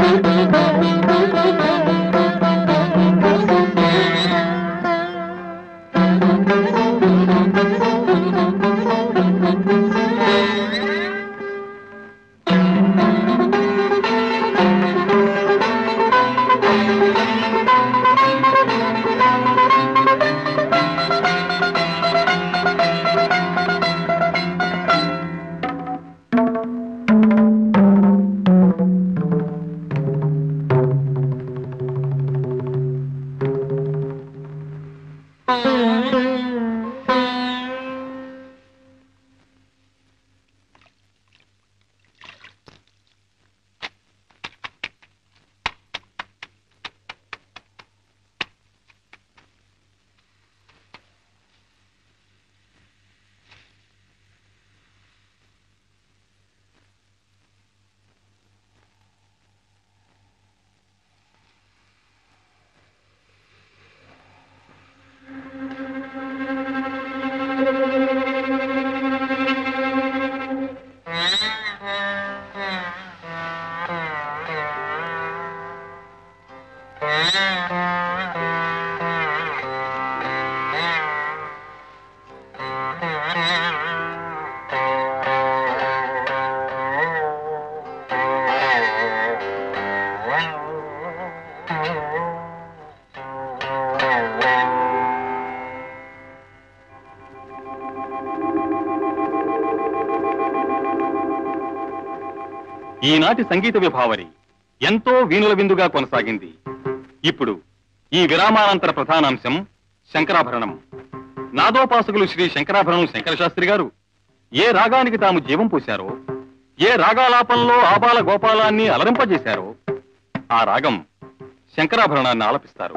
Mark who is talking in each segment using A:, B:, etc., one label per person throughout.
A: ఈనాటి సంగీత విభావరి ఎంతో వీణుల విందుగా కొనసాగింది ఇప్పుడు ఈ విరామానంతర ప్రధానాంశం శంకరాభరణం నాదోపాసకులు శ్రీ శంకరాభరణం శంకర శాస్త్రి గారు ఏ రాగానికి తాము జీవం పోశారో ఏ రాగాలాపంలో ఆబాల గోపాలాన్ని అలరింపజేశారో ఆ రాగం శంకరాభరణాన్ని ఆలపిస్తారు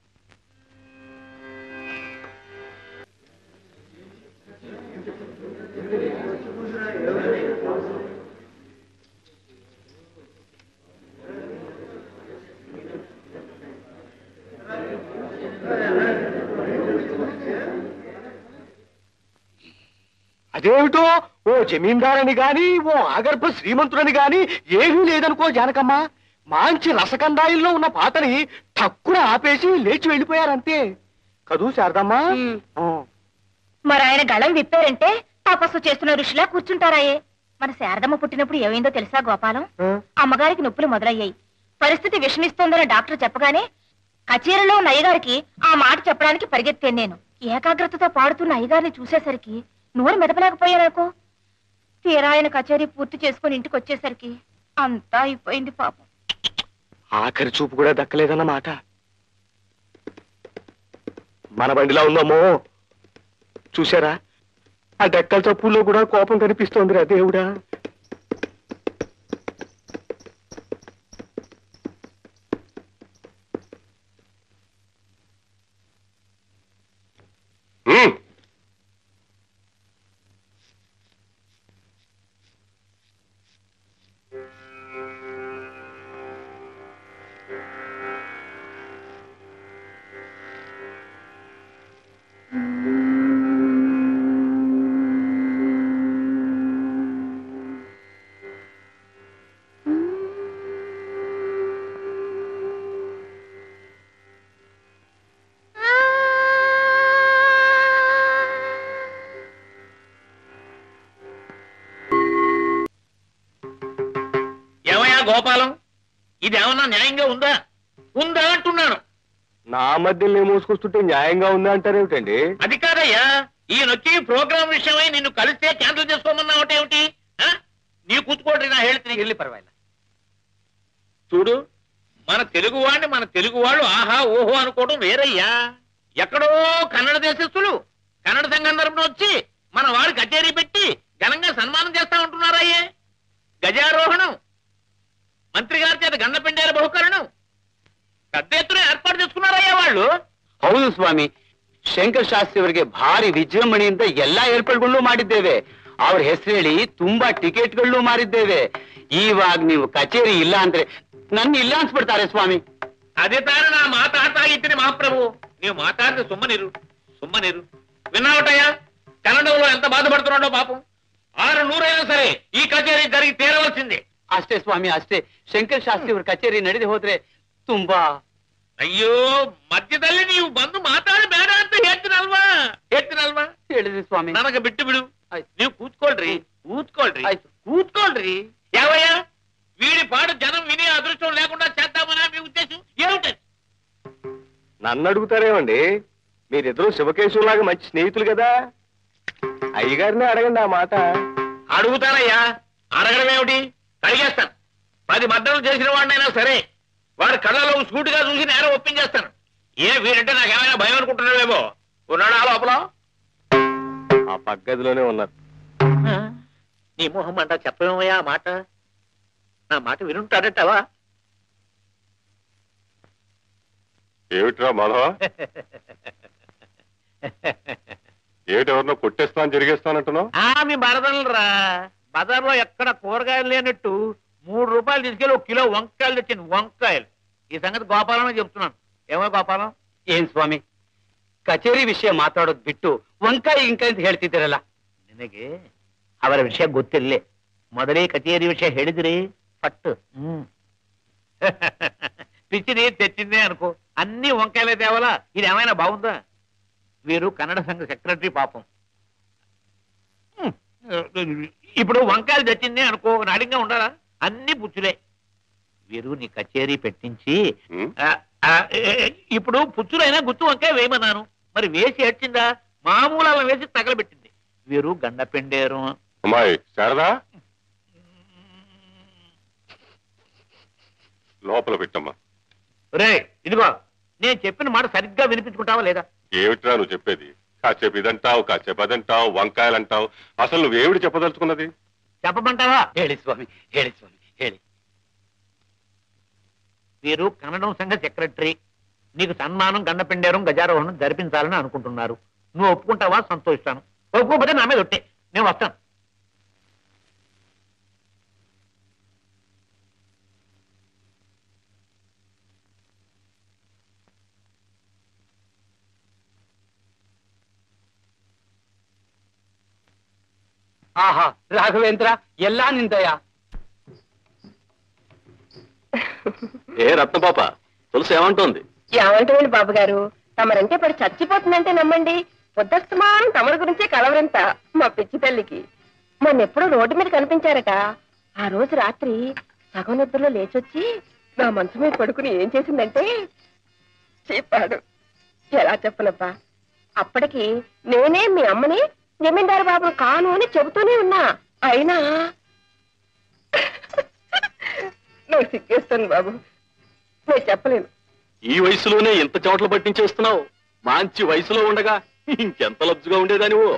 B: అదేమిటో ఓ జమీందారని గాని ఓ ఆగర్భ శ్రీమంతుడని గాని ఏమీ లేదనుకో జానకమ్మ మంచి రసకందాయిల్లో ఉన్న పాటని తక్కువ ఆపేసి లేచి వెళ్ళిపోయారంతే కదూ శారదమ్మా ఆ.
C: మరి ఆయన గళం విప్పారంటే తపస్సు చేస్తున్న ఋషిలా కూర్చుంటారాయే మన శారదమ్మ పుట్టినప్పుడు ఏమైందో తెలుసా గోపాలం
B: ఆ.
C: అమ్మగారికి నొప్పులు మొదలయ్యాయి పరిస్థితి విషమిస్తోందని డాక్టర్ చెప్పగానే కచేరీలో ఉన్న అయ్యగారికి ఆ మాట చెప్పడానికి పరిగెత్తాను నేను ఏకాగ్రతతో పాడుతున్న అయ్యగారిని చూసేసరికి నోరు మెదపలేకపోయాననుకో తీరా ఆయన కచేరీ పూర్తి చేసుకుని ఇంటికి వచ్చేసరికి అంతా అయిపోయింది పాపం
B: ఆఖరి చూపు కూడా దక్కలేదన్నమాట మన బండిలా ఉందమ్మో చూసారా ఆ డెక్కల చప్పుల్లో కూడా కోపం కనిపిస్తోందిరా దేవుడా ఉమ్.
D: ఏమయ్యా గోపాలం ఇది ఏమన్నా న్యాయంగా ఉందా ఉందా అంటున్నాను
B: నా మధ్యలో మోసుకొస్తుంటే న్యాయంగా ఉందా అంటారేమిటండి
D: అది కాదయ్యా ఈ నొచ్చి ప్రోగ్రామ్ విషయమై నిన్ను కలిస్తే క్యాన్సిల్ చేసుకోమన్నావు ఏమిటి ఆ? నీ కూతుకోటి నా ಹೇಳ್ತೀನಿ ఇల్లు పర్వాలేదు చూడు మన తెలుగు వాడిని మన తెలుగు వాళ్ళు ఆహా ఓహో అనుకోవడం వేరయ్యా ఎక్కడో కన్నడ దేశస్తులు కన్నడ సంఘం తరపున వచ్చి మన వాడి కచేరీ పెట్టి ఘనంగా సన్మానం చేస్తా ఉంటున్నారయ్యే గజారోహణం మంత్రి గారి చేత గండపిండార బహుకరణం పెద్ద ఎత్తున ఏర్పాటు చేసుకున్నారయ్యా వాళ్ళు
E: ಹೌದು ಸ್ವಾಮಿ ಶಂಕರ್ ಶಾಸ್ತ್ರಿ ಅವರಿಗೆ ಭಾರಿ ವಿಜೃಂಭಣೆಯಿಂದ ಎಲ್ಲಾ ಏರ್ಪಾಡುಗಳು ಮಾಡಿದ್ದೇವೆ ಅವ್ರ ಹೆಸರು ಹೇಳಿ ತುಂಬಾ ಟಿಕೆಟ್ಗಳನ್ನು ಮಾರಿದ್ದೇವೆ ಇವಾಗ ನೀವು ಕಚೇರಿ ಇಲ್ಲ ಅಂದ್ರೆ ನನ್ನ ಇಲ್ಲ ಅನ್ಸ್ಬಿಡ್ತಾರೆ ಸ್ವಾಮಿ
D: అదే తాను నా మాట్లాడతా ఇచ్చిన మహాప్రభు నీవు మాట్లాడితే సుమ్మనిరు సుమ్మనిరు విన్నావటయ్యా కన్నడంలో ఎంత బాధపడుతున్నాడో పాపం ఆరు నూరైనా సరే ఈ కచేరీ జరిగి తీరవలసిందే
E: ಅಷ್ಟೇ ಸ್ವಾಮಿ ಅಷ್ಟೇ ಶಂಕರ್ ಶಾಸ್ತ್ರಿ ಅವ್ರ ಕಚೇರಿ ನಡೆದು ಹೋದ್ರೆ ತುಂಬಾ
D: ಅಯ್ಯೋ ಮಧ್ಯದಲ್ಲಿ ನೀವು ಬಂದು ಮಾತಾಡಿ ಬೇಡ ಅಂತ ಹೇಳ್ತೀನಲ್ವಾ ಹೇಳ್ತೀನಲ್ವಾ
E: ಹೇಳಿದ್ರಿ ಸ್ವಾಮಿ
D: ನನಗೆ ಬಿಟ್ಟು ಬಿಡು
E: ಆಯ್ತು.
D: ನೀವು ಕೂತ್ಕೊಳ್ರಿ కూత్కోండి
E: ಆಯ್ತು.
D: కూత్కోండి ఏవయ్యా వీడి పాడు జనం విని అదృష్టం లేకుండా చేద్దామని మీ ఉద్దేశం ఏమిటి
B: నన్ను అడుగుతారేమండి మీరిద్దరూ శివకేశవులాగా మంచి స్నేహితులు కదా అయ్యగారిని అడగండి ఆ మాట
D: అడుగుతానయ్యా అడగడం ఏమిటి కడిగేస్తాను పది మద్దతులు చేసిన వాడినైనా సరే వాడి కళ్ళలో సూటిగా చూసి నేరం ఒప్పించేస్తాను ఏ వీడంటే నాకేమైనా భయం అనుకుంటున్నావేమో ఉన్నాడా లోపల
B: ఆ పగ్గదిలోనే ఉన్నారు
D: నీ మొహం అంట చెప్పమయ్యా ఆ మాట నా మాట వినుంటాడటవా
A: ఏమిట్రా మాధవ ఏమిటి ఎవరినో కొట్టేస్తాను జరిగేస్తానంటున్నావు
D: ఆ మీ బరదనరా బజార్లో ఎక్కడ కూరగాయలు లేనట్టు మూడు రూపాయలు తీసుకెళ్ళి ఒక కిలో వంకాయలు తెచ్చింది వంకాయలు ఈ సంగతి గోపాలమే చెప్తున్నాను ఏమో గోపాలం
E: ಏನ್ ಸ್ವಾಮಿ ಕಚೇರಿ ವಿಷಯ ಮಾತಾಡೋದ್ ಬಿಟ್ಟು ವಂಕಾಯಿ ಇಂಕಾಯಿ ಅಂತ ಹೇಳ್ತಿದ್ದೀರಲ್ಲ
D: ನಿನಗೆ ಅವರ ವಿಷಯ ಗೊತ್ತಿರಲಿ ಮೊದಲೇ ಕಚೇರಿ ವಿಷಯ ಹೇಳಿದ್ರಿ పట్టు పిచ్చిది తెచ్చిందే అనుకో అన్ని వంకాయలే తేవాలా ఇది ఏమైనా బాగుందా వీరు కన్నడ సంఘ సెక్రటరీ పాపం హ్మ్. ఇప్పుడు వంకాయలు తెచ్చిందే అనుకో నాడిగా ఉండాలా అన్ని పుచ్చులే వీరు నీ కచేరీ పెట్టించి
A: ఉం?
D: ఆ, ఆ, ఏ, ఇప్పుడు పుచ్చులైనా గుత్తు వంకాయ వేయమన్నాను మరి వేసి ఏడ్చిందా మామూలు అలా వేసి తగలబెట్టింది వీరు గండ పెండేరు
A: అమ్మాయి శారదా లోపల పెట్టమ్మా
D: రే ఇదిగో నేను చెప్పిన మాట సరిగ్గా వినిపించుకుంటావా లేదా
A: ఏమిట్రా నువ్వు చెప్పేది కాసేపు ఇదంటావు కాసేపు అదంటావు వంకాయలు అంటావు అసలు నువ్వేమిటి చెప్పదలుచుకున్నది
D: చెప్పమంటావా
E: ಹೇಳಿ ಸ್ವಾಮಿ ಹೇಳಿ ಸ್ವಾಮಿ ಹೇಳಿ
D: వీరు కన్నడం సంఘ సెక్రటరీ నీకు సన్మానం గండపిండేరం గజారోహణం జరిపించాలని అనుకుంటున్నారు నువ్వు ఒప్పుకుంటావా సంతోషిస్తాను ఒప్పుకోకపోతే నా మీద ఒట్టే నేను వస్తాను
E: ಆಹಾ ರಾಘವೇಂದ್ರ ಎಲ್ಲಾ ನಿಂದಯ
A: ఏ రత్నపాప తులసి ఏమంటోంది
C: ఏమంటారండి బాబు గారు తమరంటే పడి చచ్చిపోతుందంటే నమ్మండి పొద్దస్తమానం తమరి గురించే కలవరంత మా పిచ్చి తల్లికి మొన్నెప్పుడో రోడ్డు మీద కనిపించారట ఆ రోజు రాత్రి సగం నిద్రలో లేచొచ్చి నా మనసు మీద పడుకుని ఏం చేసిందంటే చెప్పాడు ఎలా చెప్పనబ్బా అప్పటికి నేనే మీ అమ్మని జమీందారు బాబు కాను అని చెబుతూనే ఉన్నా అయినా నాకు సిగ్గేస్తాను బాబు నేను చెప్పలేను
A: ఈ వయసులోనే ఇంత చోట్ల పట్టించేస్తున్నావు మంచి వయసులో ఉండగా ఇంకెంత లబ్జుగా ఉండేదానివో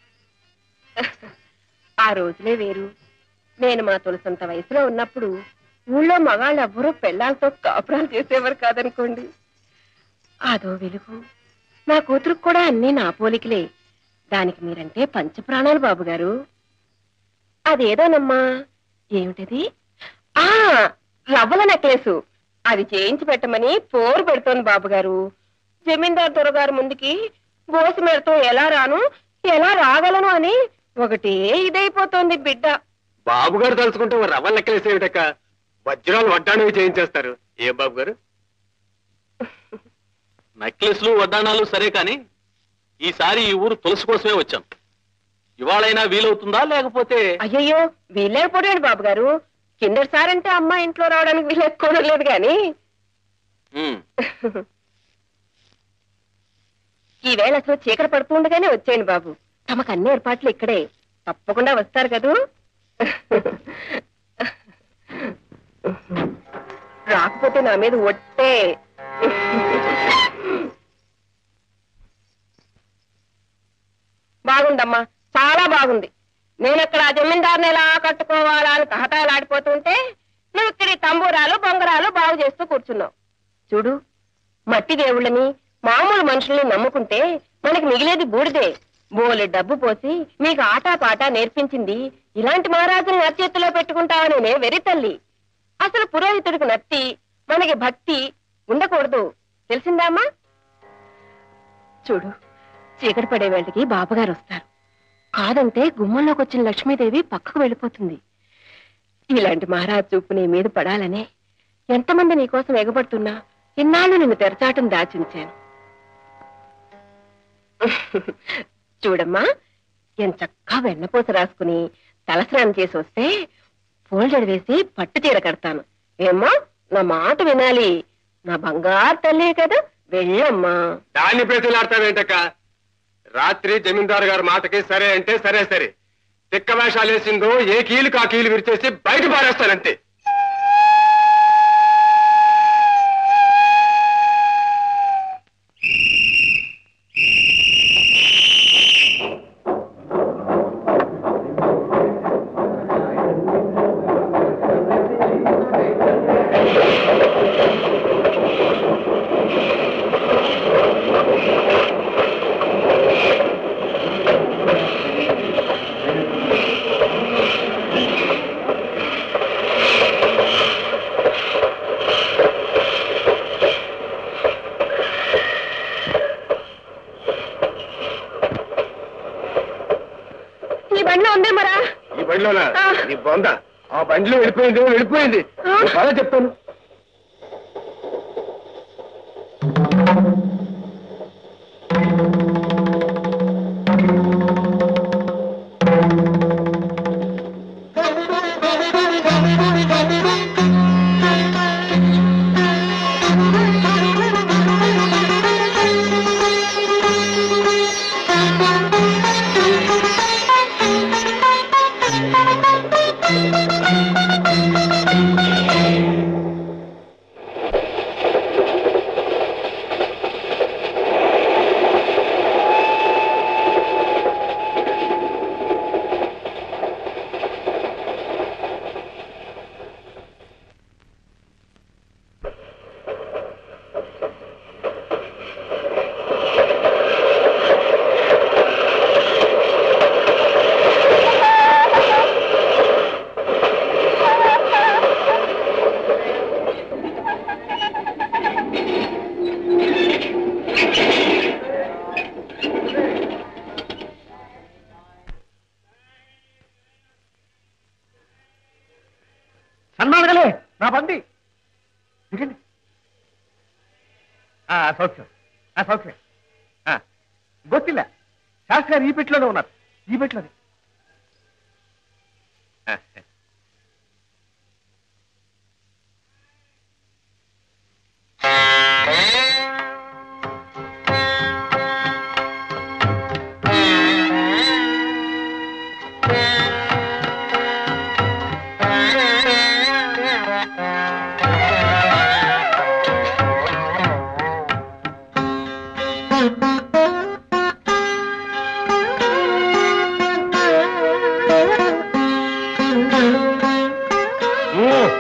C: ఆ రోజులే వేరు నేను మా తులసంత వయసులో ఉన్నప్పుడు ఊళ్ళో మగాళ్ళు ఎవ్వరూ పెళ్ళాలతో కాపురాలు చేసేవారు కాదనుకోండి అదో వెలుగు నా కూతురుకు కూడా అన్నీ నా పోలికలే దానికి మీరంటే పంచప్రాణాలు బాబు గారు అదేదోనమ్మా ఏమిటది ఆ రవ్వల నెక్లెస్ అది చేయించి పెట్టమని పోరు పెడుతోంది బాబు గారు జమీందార్ దొరగారు ముందుకి గోసి మెడతో ఎలా రాను ఎలా రాగలను అని ఒకటే ఇదైపోతోంది బిడ్డ
B: బాబు గారు తలుచుకుంటే మరి రవ్వ లెక్కలేసేవిటక్క వజ్రాలు వడ్డాణవి చేయించేస్తారు ఏం బాబు గారు
A: నెక్లెస్లు వడ్డాణాలు సరే కాని ఈసారి ఈ ఊరు తులసి కోసమే వచ్చాం ఇవాళైనా వీలవుతుందా లేకపోతే
C: అయ్యయ్యో వీలేకపోయాడు బాబు గారు కిందటి సారంటే అమ్మ ఇంట్లో రావడానికి వీలేకపోవడం లేదు గాని
A: ఉమ్,
C: ఈ వేళ అసలు చీకటి పడుతూ ఉండగానే వచ్చేయండి బాబు తమకు అన్ని ఏర్పాట్లు ఇక్కడే తప్పకుండా వస్తారు కదూ రాకపోతే నా మీద ఒట్టే బాగుందమ్మా చాలా బాగుంది నేను ఇక్కడ ఆ జమీందారుని ఎలా కట్టుకోవాలా అని తహతాలాడిపోతుంటే నువ్వు ఇక్కడ ఈ తంబూరాలు బొంగరాలు బాగు చేస్తూ కూర్చున్నావు చూడు మట్టి దేవుళ్ళని మామూలు మనుషుల్ని నమ్ముకుంటే మనకి మిగిలేది బూడిదే బోలె డబ్బు పోసి మీకు ఆటా పాట నేర్పించింది ఇలాంటి మహారాజుని నా చేతిలో పెట్టుకుంటావనే వెరి తల్లి అసలు పురోహితుడికి నత్తి మనకి భక్తి ఉండకూడదు తెలిసిందామా చూడు చీకటి పడే వేళకి బాబగారు వస్తారు కాదంటే గుమ్మంలోకి వచ్చిన లక్ష్మీదేవి పక్కకు వెళ్ళిపోతుంది
F: ఇలాంటి మహారాజు చూపు నీ మీద పడాలనే ఎంతమంది నీకోసం ఎగబడుతున్నా ఇన్నాళ్ళు నిన్ను తెరచాటం దాచుంచాను చూడమ్మా ఎంత చక్కగా వెన్నపూస రాసుకుని తలస్నానం చేసి వస్తే ఫోల్డర్ వేసి పట్టు చీర కడతాను ఏమ్మా నా మాట వినాలి నా బంగారు తల్లే కదా వెళ్ళమ్మా
B: దాన్ని ప్రతిలాడతావేంటక్క రాత్రి జమీందారు గారి మాటకి సరే అంటే సరే సరే తిక్క వేషాలు వేసిందో ఏ కీలుకి ఆ కీలు విరిచేసి బయట పారేస్తానంతే
F: ఈ బండిలో ఉందే మరా
B: ఈ బండిలోనా
F: ఆ.
B: నీ బొంద ఆ బండిలో వెళ్ళిపోయింది వెళ్ళిపోయింది
F: ఆ.
B: నువ్వు పద చెప్తాను సన్మానగలే నా బండి దిగండి ఆ, సౌఖ్యం ఆ, సౌఖ్యం ఆ, గొత్తిల్ల శాస్త్రి గారు ఈ పెట్టిలోనే ఉన్నారు ఈ పెట్టిలోనే ఆ, ఉమ్.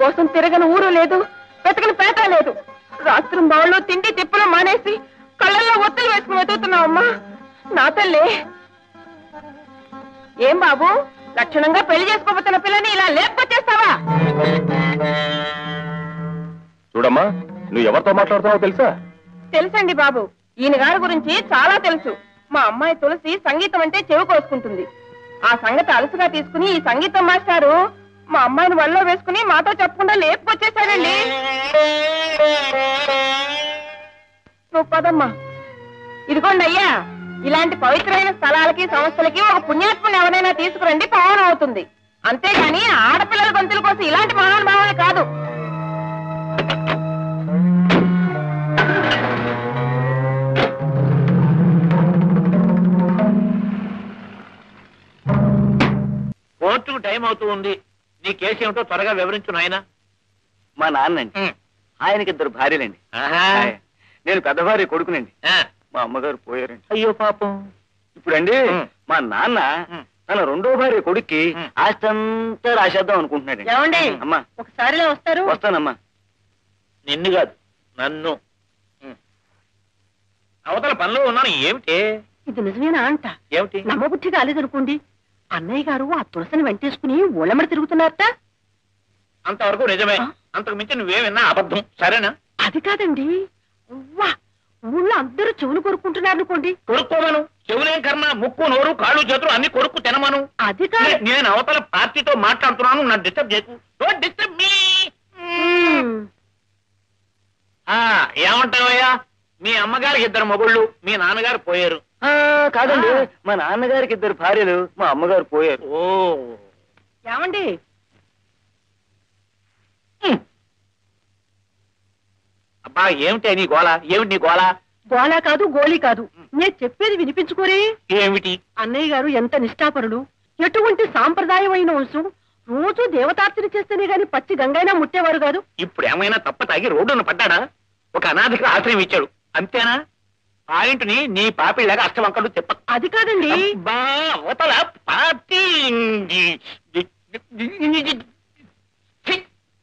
F: కోసం తిరగని ఊరు లేదు వెతకని పేట లేదు రాత్రి బావుల్లో తిండి తిప్పలు మానేసి కళ్ళల్లో ఒత్తులు వేసుకుని వెతుకుతున్నావమ్మా నా తల్లి ఏం బాబు లక్షణంగా పెళ్లి చేసుకోబోతున్న పిల్లని ఇలా లేపుకొచ్చేస్తావా
A: చూడమ్మా నువ్వు ఎవరితో మాట్లాడుతున్నావో తెలుసా
F: తెలుసండి బాబు ఈయన గారి గురించి చాలా తెలుసు మా అమ్మాయి తులసి సంగీతం అంటే చెవి కోసుకుంటుంది ఆ సంగతి అలసుగా తీసుకుని ఈ సంగీతం మాస్టారు మా అమ్మాయిని వల్ల వేసుకుని మాతో చెప్పకుండా లేపుకొచ్చేసాడండి నువ్వు పదమ్మా ఇదిగోండి అయ్యా ఇలాంటి పవిత్రమైన స్థలాలకి సంస్థలకి ఒక పుణ్యాత్మని ఎవరైనా తీసుకురండి పావనం అవుతుంది అంతేగాని ఆడపిల్లల గొంతుల కోసం ఇలాంటి మహానుభావాలు కాదు
D: కోర్టుకు టైం అవుతూ ఉంది నీ కేసు ఏమిటో త్వరగా వివరించు నాయన
E: మా నాన్నండి ఆయనకి ఇద్దరు భార్యలండి ఆయ్, నేను పెద్ద భార్య కొడుకునండి మా అమ్మగారు పోయారండి
D: అయ్యో పాపం
E: ఇప్పుడండి
D: ఉం.
E: మా నాన్న
D: ఉం.
E: తన రెండో భార్య కొడుక్కి
D: ఉం.
E: ఆస్తి అంతా రాసేద్దాం అనుకుంటున్నాడండి
F: ఏమండి
E: అమ్మా
F: ఒకసారిలో వస్తారు
E: వస్తానమ్మా
D: నిన్ను కాదు నన్ను అవతల పనిలో ఉన్నాను ఏమిటి
F: ఇది నిజమేనా అంట
D: ఏమిటి
F: నమ్మబుద్ధి కాలేదనుకోండి అన్నయ్య గారు ఆ తులసిని వెంటేసుకుని ఊళ్ళమడి తిరుగుతున్నారట
D: అంతవరకు నిజమే
F: ఆ?
D: అంతకు మించి నువ్వేమన్నా అబద్ధం సరేనా
F: అది కాదండి ఉవ్వా ఊళ్ళో అందరూ చెవులు కొరుక్కుంటున్నారు అనుకోండి
D: కొరుక్కోమను చెవులేం కర్మ ముక్కు నోరు కాళ్ళు చేతులు అన్ని కొరుక్కు తినమను
F: అది కాదు
D: నే- నేను అవతల పార్టీతో మాట్లాడుతున్నాను నన్ను డిస్టర్బ్ చేయకు డోంట్ డిస్టర్బ్ మీ
F: మ్మ్.
D: ఆ ఏమంటావయ్యా మీ అమ్మగారికి ఇద్దరు మొగుళ్ళు మీ నాన్నగారు పోయారు
E: ఆ, కాదండి మా నాన్నగారికి ఇద్దరు భార్యలు మా అమ్మగారు పోయారు
D: ఓ
F: ఏమండి
D: అబ్బా ఏమిటి నీ గోల ఏమిటి నీ గోల
F: గోళా కాదు గోళీ కాదు నేను చెప్పేది వినిపించుకోరే
D: ఏమిటి
F: అన్నయ్య గారు ఎంత నిష్ఠాపరుడు ఎటువంటి సాంప్రదాయమైన వంశం రోజు దేవతార్చన చేస్తేనే గాని పచ్చి గంగైనా ముట్టేవారు కాదు
D: ఇప్పుడు ఏమైనా తప్ప తాగి రోడ్డున పడ్డాడా ఒక అనాథకి ఆశ్రయం ఇచ్చాడు అంతేనా పాయింట్ని నీ పాపిళ్ళగా అష్టవంకలు చెప్ప
F: అది కాదండి
D: అబ్బా, అవతల పార్టీ ఛీ!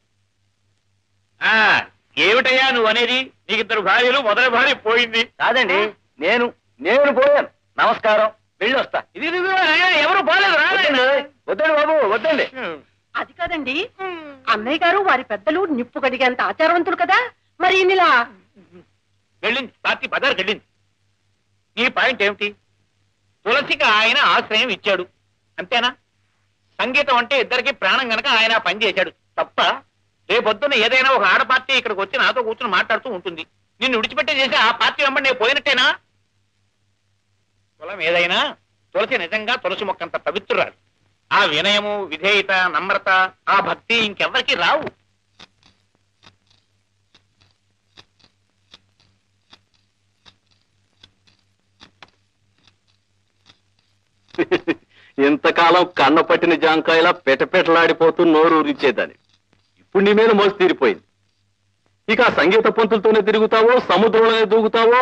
D: ఆ, ఏమిటయ్యా నువ్వు అనేది నీకు ఇద్దరు భార్యలు మొదటి భార్య పోయింది
E: కాదండి నేను నేను పోయాను నమస్కారం వెళ్ళి వస్తా
D: ఇది ఇదిగో, అయ్యా, ఎవరు పోలేదు
E: వద్దండి
D: రాలేదు
E: వద్దండి బాబు వద్దండి
F: అది కాదండి అన్నయ్య గారు వారి పెద్దలు నిప్పు కడిగేంత ఆచారవంతులు కదా మరి ఇన్నిలా
D: వెళ్ళింది పార్టీ బజార్కి వెళ్ళింది నీ పాయింట్ ఏమిటి తులసికి ఆయన ఆశ్రయం ఇచ్చాడు అంతేనా సంగీతం అంటే ఇద్దరికి ప్రాణం గనక ఆయన ఆ పని చేశాడు తప్ప రేపొద్దున ఏదైనా ఒక ఆడ పార్టీ ఇక్కడికి వచ్చి నాతో కూర్చుని మాట్లాడుతూ ఉంటుంది నిన్ను విడిచిపెట్టే చేసి ఆ పార్టీ వెంబడి నేను పోయినట్టేనా కులం ఏదైనా తులసి నిజంగా తులసి మొక్కంత పవిత్రురాలు ఆ వినయము విధేయత నమ్రత ఆ భక్తి ఇంకెవ్వరికి రావు
A: ఇంతకాలం కన్న పట్టిన జాంకాయలా పెటపెటలాడిపోతూ నోరు ఊరించేదాన్ని ఇప్పుడు నీ మీద మోసి తీరిపోయింది ఇక ఆ సంగీత పంతులతోనే తిరుగుతావో సముద్రంలోనే దూకుతావో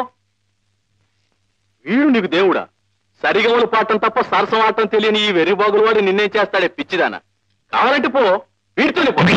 A: వీడు నీకు దేవుడా సరిగమలు పాడటం తప్ప సరసం ఆడటం తెలియని ఈ వెర్రిబాగులు వాడు నిన్నేం చేస్తాడే పిచ్చిదానా కావాలంటే పో వీడితోనే పో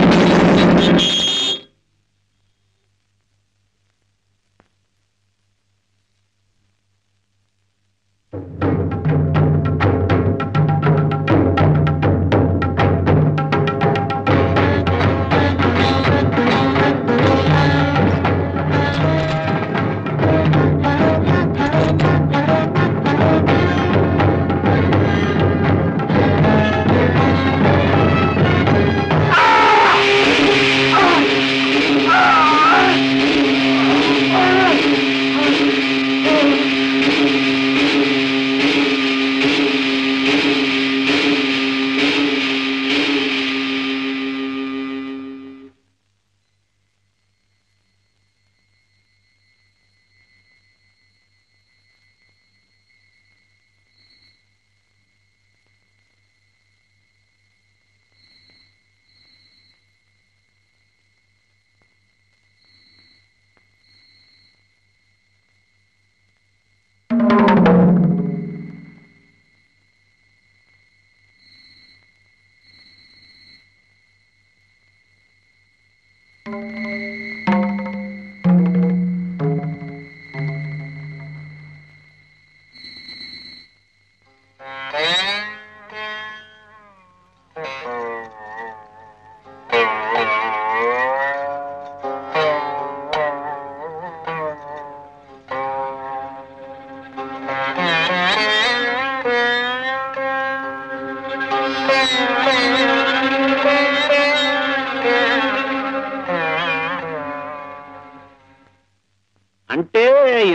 D: ఆ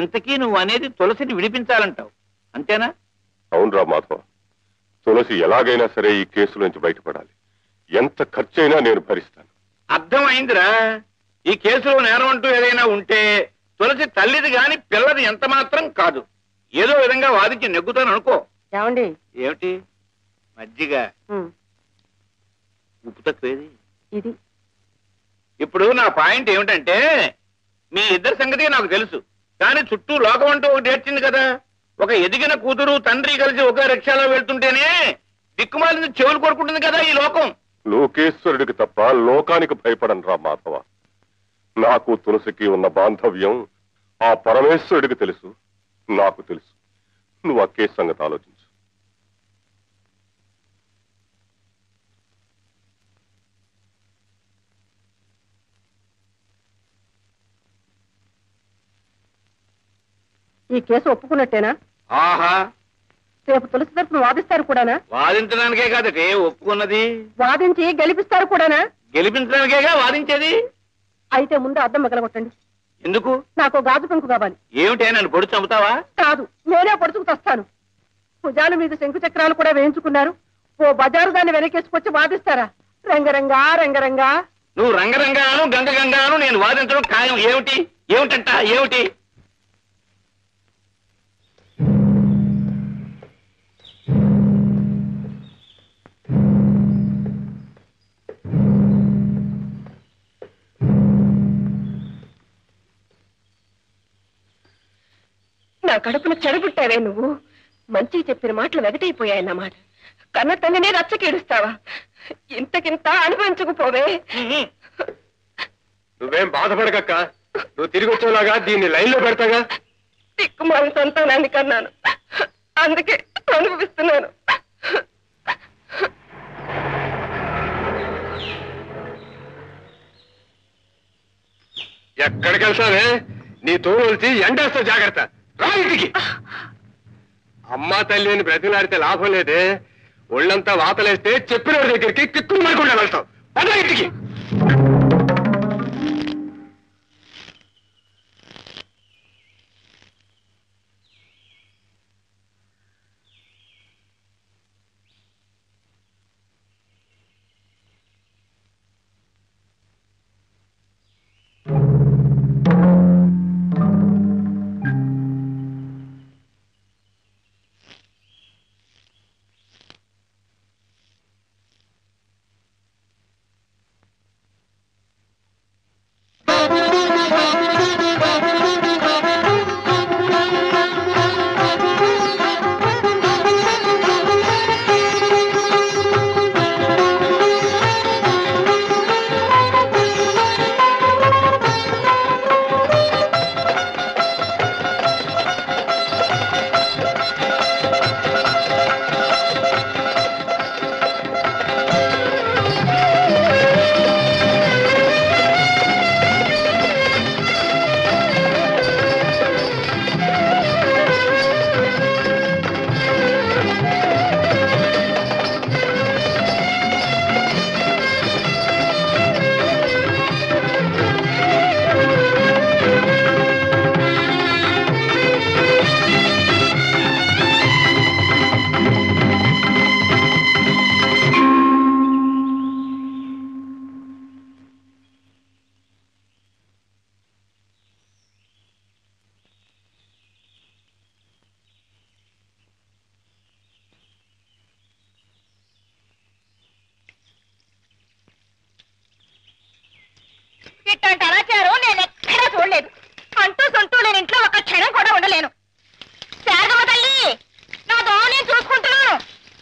D: ఇంతకీ నువ్వు అనేది తులసిని విడిపించాలంటావు అంతేనా
G: అవునరా మాధవ తులసి ఎలాగైనా సరే ఈ కేసు నుంచి బయటపడాలి ఎంత ఖర్చైనా నేను భరిస్తాను
D: అర్థం అయిందిరా ఈ కేసులో నేరం అంటూ ఏదైనా ఉంటే తులసి తల్లిది గాని పిల్లది ఎంత మాత్రం కాదు ఏదో విధంగా వాదించి నెగ్గుతాను అనుకో
F: ఏమండి
D: ఏమిటి మజ్జిగ
F: ఉమ్,
D: ఉప్పు తక్కువేది
F: ఇది
D: ఇప్పుడు నా పాయింట్ ఏమిటంటే మీ ఇద్దరి సంగతి నాకు తెలుసు కానీ చుట్టూ లోకం అంటూ ఒకటి ఏడ్చింది కదా ఒక ఎదిగిన కూతురు తండ్రి కలిసి ఒకే రిక్షాలో వెళ్తుంటేనే దిక్కుమాలింది చెవులు కొరుకుంటుంది కదా ఈ లోకం
G: లోకేశ్వరుడికి తప్ప లోకానికి భయపడను రా మాధవ నాకు తులసికి ఉన్న బాంధవ్యం ఆ పరమేశ్వరుడికి తెలుసు నాకు తెలుసు నువ్వు ఆ కేసు సంగతి ఆలోచించు
F: ఈ కేసు ఒప్పుకున్నట్టేనా
D: ఆహా
F: రేపు తులసి తరపున వాదిస్తారు కూడానా
D: వాదించడానికే కాదటే ఒప్పుకున్నది
F: వాదించి గెలిపిస్తారు కూడానా
D: గెలిపించడానికేగా వాదించేది
F: అయితే ముందు అద్దం మగలగొట్టండి
D: ఎందుకు
F: నాకు గాజు పెంకు కావాలి
D: ఏమిటే నన్ను పొడి చంపుతావా
F: కాదు నేనే పొడుచుకు తెస్తాను భుజాల మీద శంకు చక్రాలు కూడా వేయించుకున్నారు ఓ బజారు దాన్ని వెనకేసుకొచ్చి వాదిస్తారా రంగరంగా రంగరంగా
D: నువ్వు రంగరంగాను గంగ గంగాను నేను వాదించడం ఖాయం ఏమిటి ఏమిటంట ఏమిటి
F: నా కడుపును చెడబుట్టావే నువ్వు మంచిగా చెప్పిన మాటలు వెగటైపోయాయన్నమాట కన్న తల్లినే రచ్చకేడుస్తావా ఇంతకింత అనుభవించకపోవే
B: నువ్వేం బాధపడకక్క నువ్వు తిరిగి వచ్చేలాగా దీన్ని లైన్లో పెడతాగా
F: తిక్కుమాలి సంతానాన్ని కన్నాను అందుకే అనుభవిస్తున్నాను
B: ఎక్కడికి వెళ్తావే నీ తోడు వచ్చి ఎండేస్తా జాగ్రత్త రా ఇంటికి అమ్మా తల్లి అని బ్రతిలాడితే లాభం లేదే ఒళ్ళంతా వాతలేస్తే చెప్పిన వాడి దగ్గరికి కిక్కులు మరకుండా వెళ్తావు పద ఇంటికి
C: ఇట్లాంటి అనాచారం నేను ఎక్కడా చూడలేదు అంటూ సొంటూ లేని ఇంట్లో ఒక క్షణం కూడా ఉండలేను శారదమ్మ తల్లి నా దోమ నేను చూసుకుంటున్నాను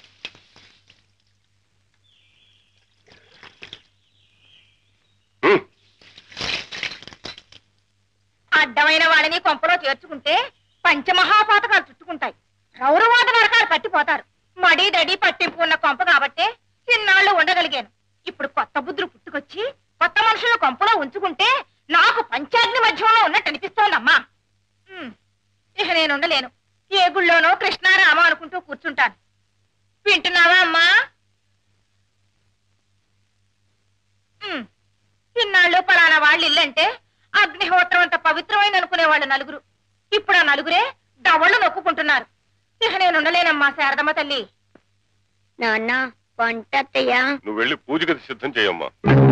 G: హ్మ్.
C: అడ్డమైన వాళ్ళని కొంపలో చేర్చుకుంటే పంచమహాపాతకాలు చుట్టుకుంటాయి రౌరవాద నరకాలు పట్టిపోతారు మడి దడి పట్టింపు ఉన్న కొంప కాబట్టే ఇన్నాళ్ళు ఉండగలిగాను ఇప్పుడు కొత్త బుద్ధులు పుట్టుకొచ్చి కొత్త మనుషులను కొంపలో ఉంచుకుంటే నాకు పంచాగ్ని మధ్యంలో ఉన్నట్టు అనిపిస్తోందమ్మా ఉమ్, ఇక నేను ఉండలేను ఏ గుళ్ళోనో కృష్ణారామ అనుకుంటూ కూర్చుంటాను వింటున్నావా అమ్మా ఉమ్, ఇన్నాళ్ళు పలానా వాళ్ళు ఇల్లంటే అగ్నిహోత్రం అంత పవిత్రమైన అనుకునే వాళ్ళు నలుగురు ఇప్పుడు ఆ నలుగురే దవళ్ళు నొక్కుకుంటున్నారు ఇక నేను ఉండలేనమ్మా శారదమ్మ తల్లి
H: నాన్న వంట అత్తయ్యా
G: నువ్వు వెళ్ళి పూజ గది సిద్ధం చేయమ్మా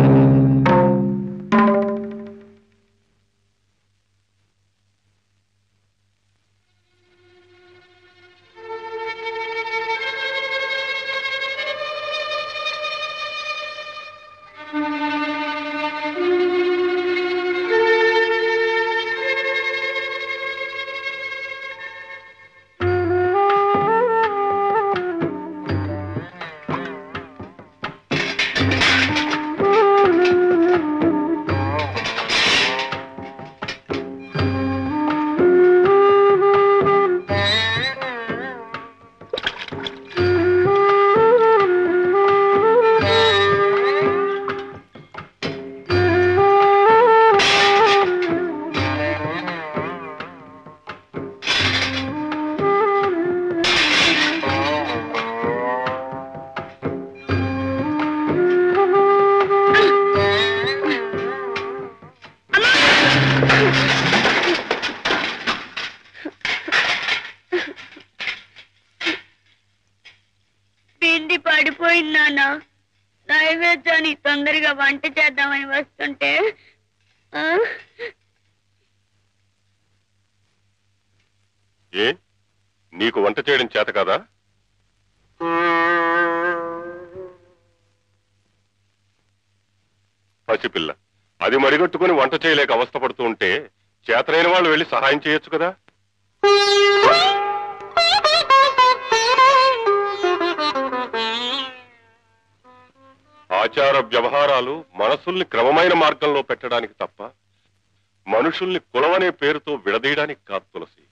H: పిండి పడిపోయింది నాన్న నైవేద్యాన్ని తొందరగా వంట చేద్దామని వస్తుంటే ఆ,
G: ఏ నీకు వంట చేయడం చేత కదా పసిపిల్ల అది మడిగట్టుకుని వంట చేయలేక అవస్థపడుతూ ఉంటే చేతనైన వాళ్ళు వెళ్ళి సహాయం చేయొచ్చు కదా ఆచార వ్యవహారాలు మనసుల్ని క్రమమైన మార్గంలో పెట్టడానికి తప్ప మనుషుల్ని కులమనే పేరుతో విడదీయడానికి కాదు తులసి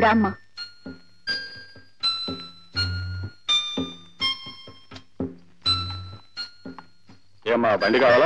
C: నువ్వు రామ్మా
G: ఏమ్మా బండి కావాలా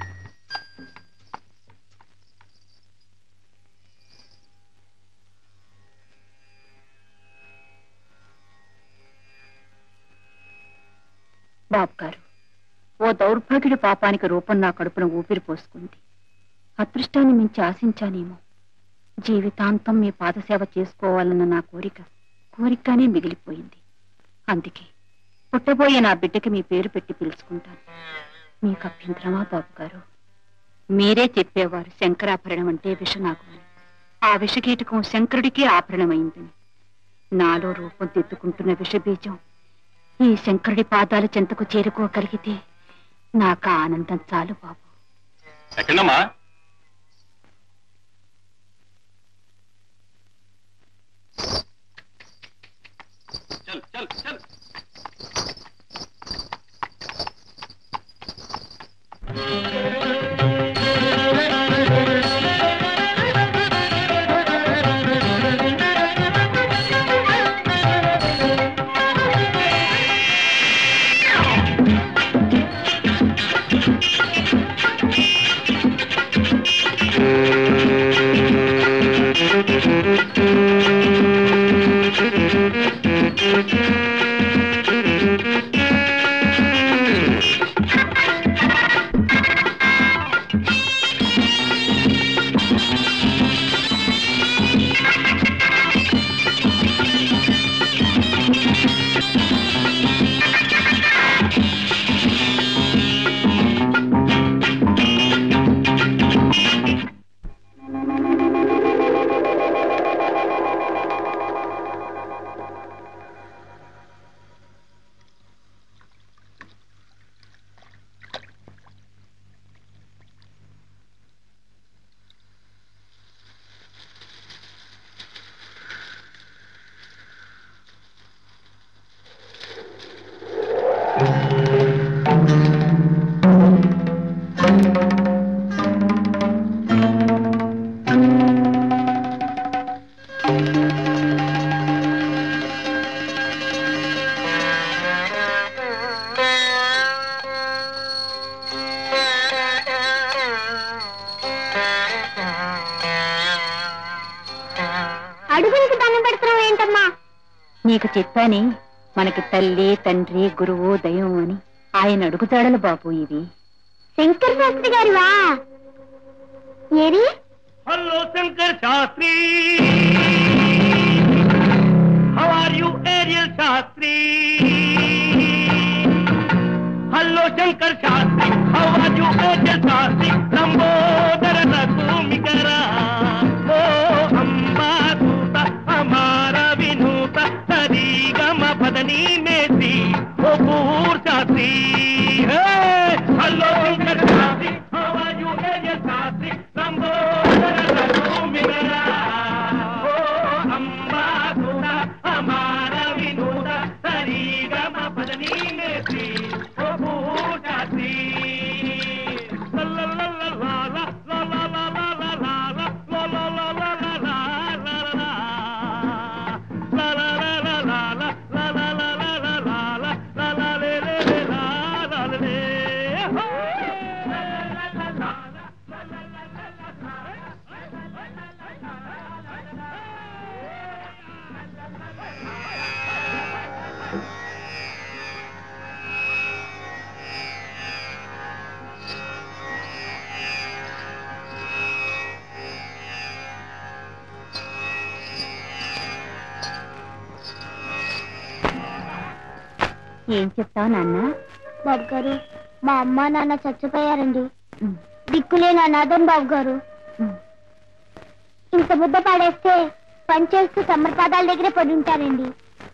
C: బాబు గారు ఓ దౌర్భాగ్యుడి పాపానికి రూపం నా కడుపున ఊపిరి పోసుకుంది అదృష్టాన్ని మించి ఆశించానేమో జీవితాంతం మీ పాదసేవ చేసుకోవాలన్న నా కోరిక కోరికగానే మిగిలిపోయింది అందుకే పుట్టబోయే నా బిడ్డకి మీ పేరు పెట్టి పిలుచుకుంటాను మీకు అభ్యంతరమా బాబు గారు మీరే చెప్పేవారు శంకరాభరణం అంటే విషనాగు అని ఆ విషకీటకం శంకరుడికే ఆభరణమైందని నాలో రూపం దిద్దుకుంటున్న విషబీజం ఈ శంకరుడి పాదాల చెంతకు చేరుకోగలిగితే నాకు ఆ ఆనందం చాలు బాబు
A: ఎక్కడమ్మా చల్ చల్ చల్
H: అడుగులకు దండం పెడుతున్నావు ఏంటమ్మా
C: నీకు చెప్పానే మనకి తల్లి తండ్రి గురువు దైవం అని ఆయన అడుగుతాడలు బాబు ఇవి
H: శంకర శాస్త్రి గారివా ఏరి
B: hello Shankar Shastri how are you aerial Shastri hello Shankar Shastri how are you aerial Shastri Lambodara భూమికరా ఓ అంబా దూత అమార వినూత సరిగమ పదని మేసి ఓ poor Shastri hello Shankar Shastri how are you aerial Shastri Lambodara భూమికరా ఓ అంబా దూత అమార వినూత సరిగమ పదని మేసి ఓ పూర్ శాస్త్రి
C: ఏం చెప్తావు నాన్న
H: బాబు గారు మా అమ్మ నాన్న చచ్చిపోయారండి దిక్కులేని అనాథం బాబు గారు ఇంత ముద్ద పాడేస్తే పనిచేస్తూ సమర్పాదాల దగ్గరే పడి ఉంటారండి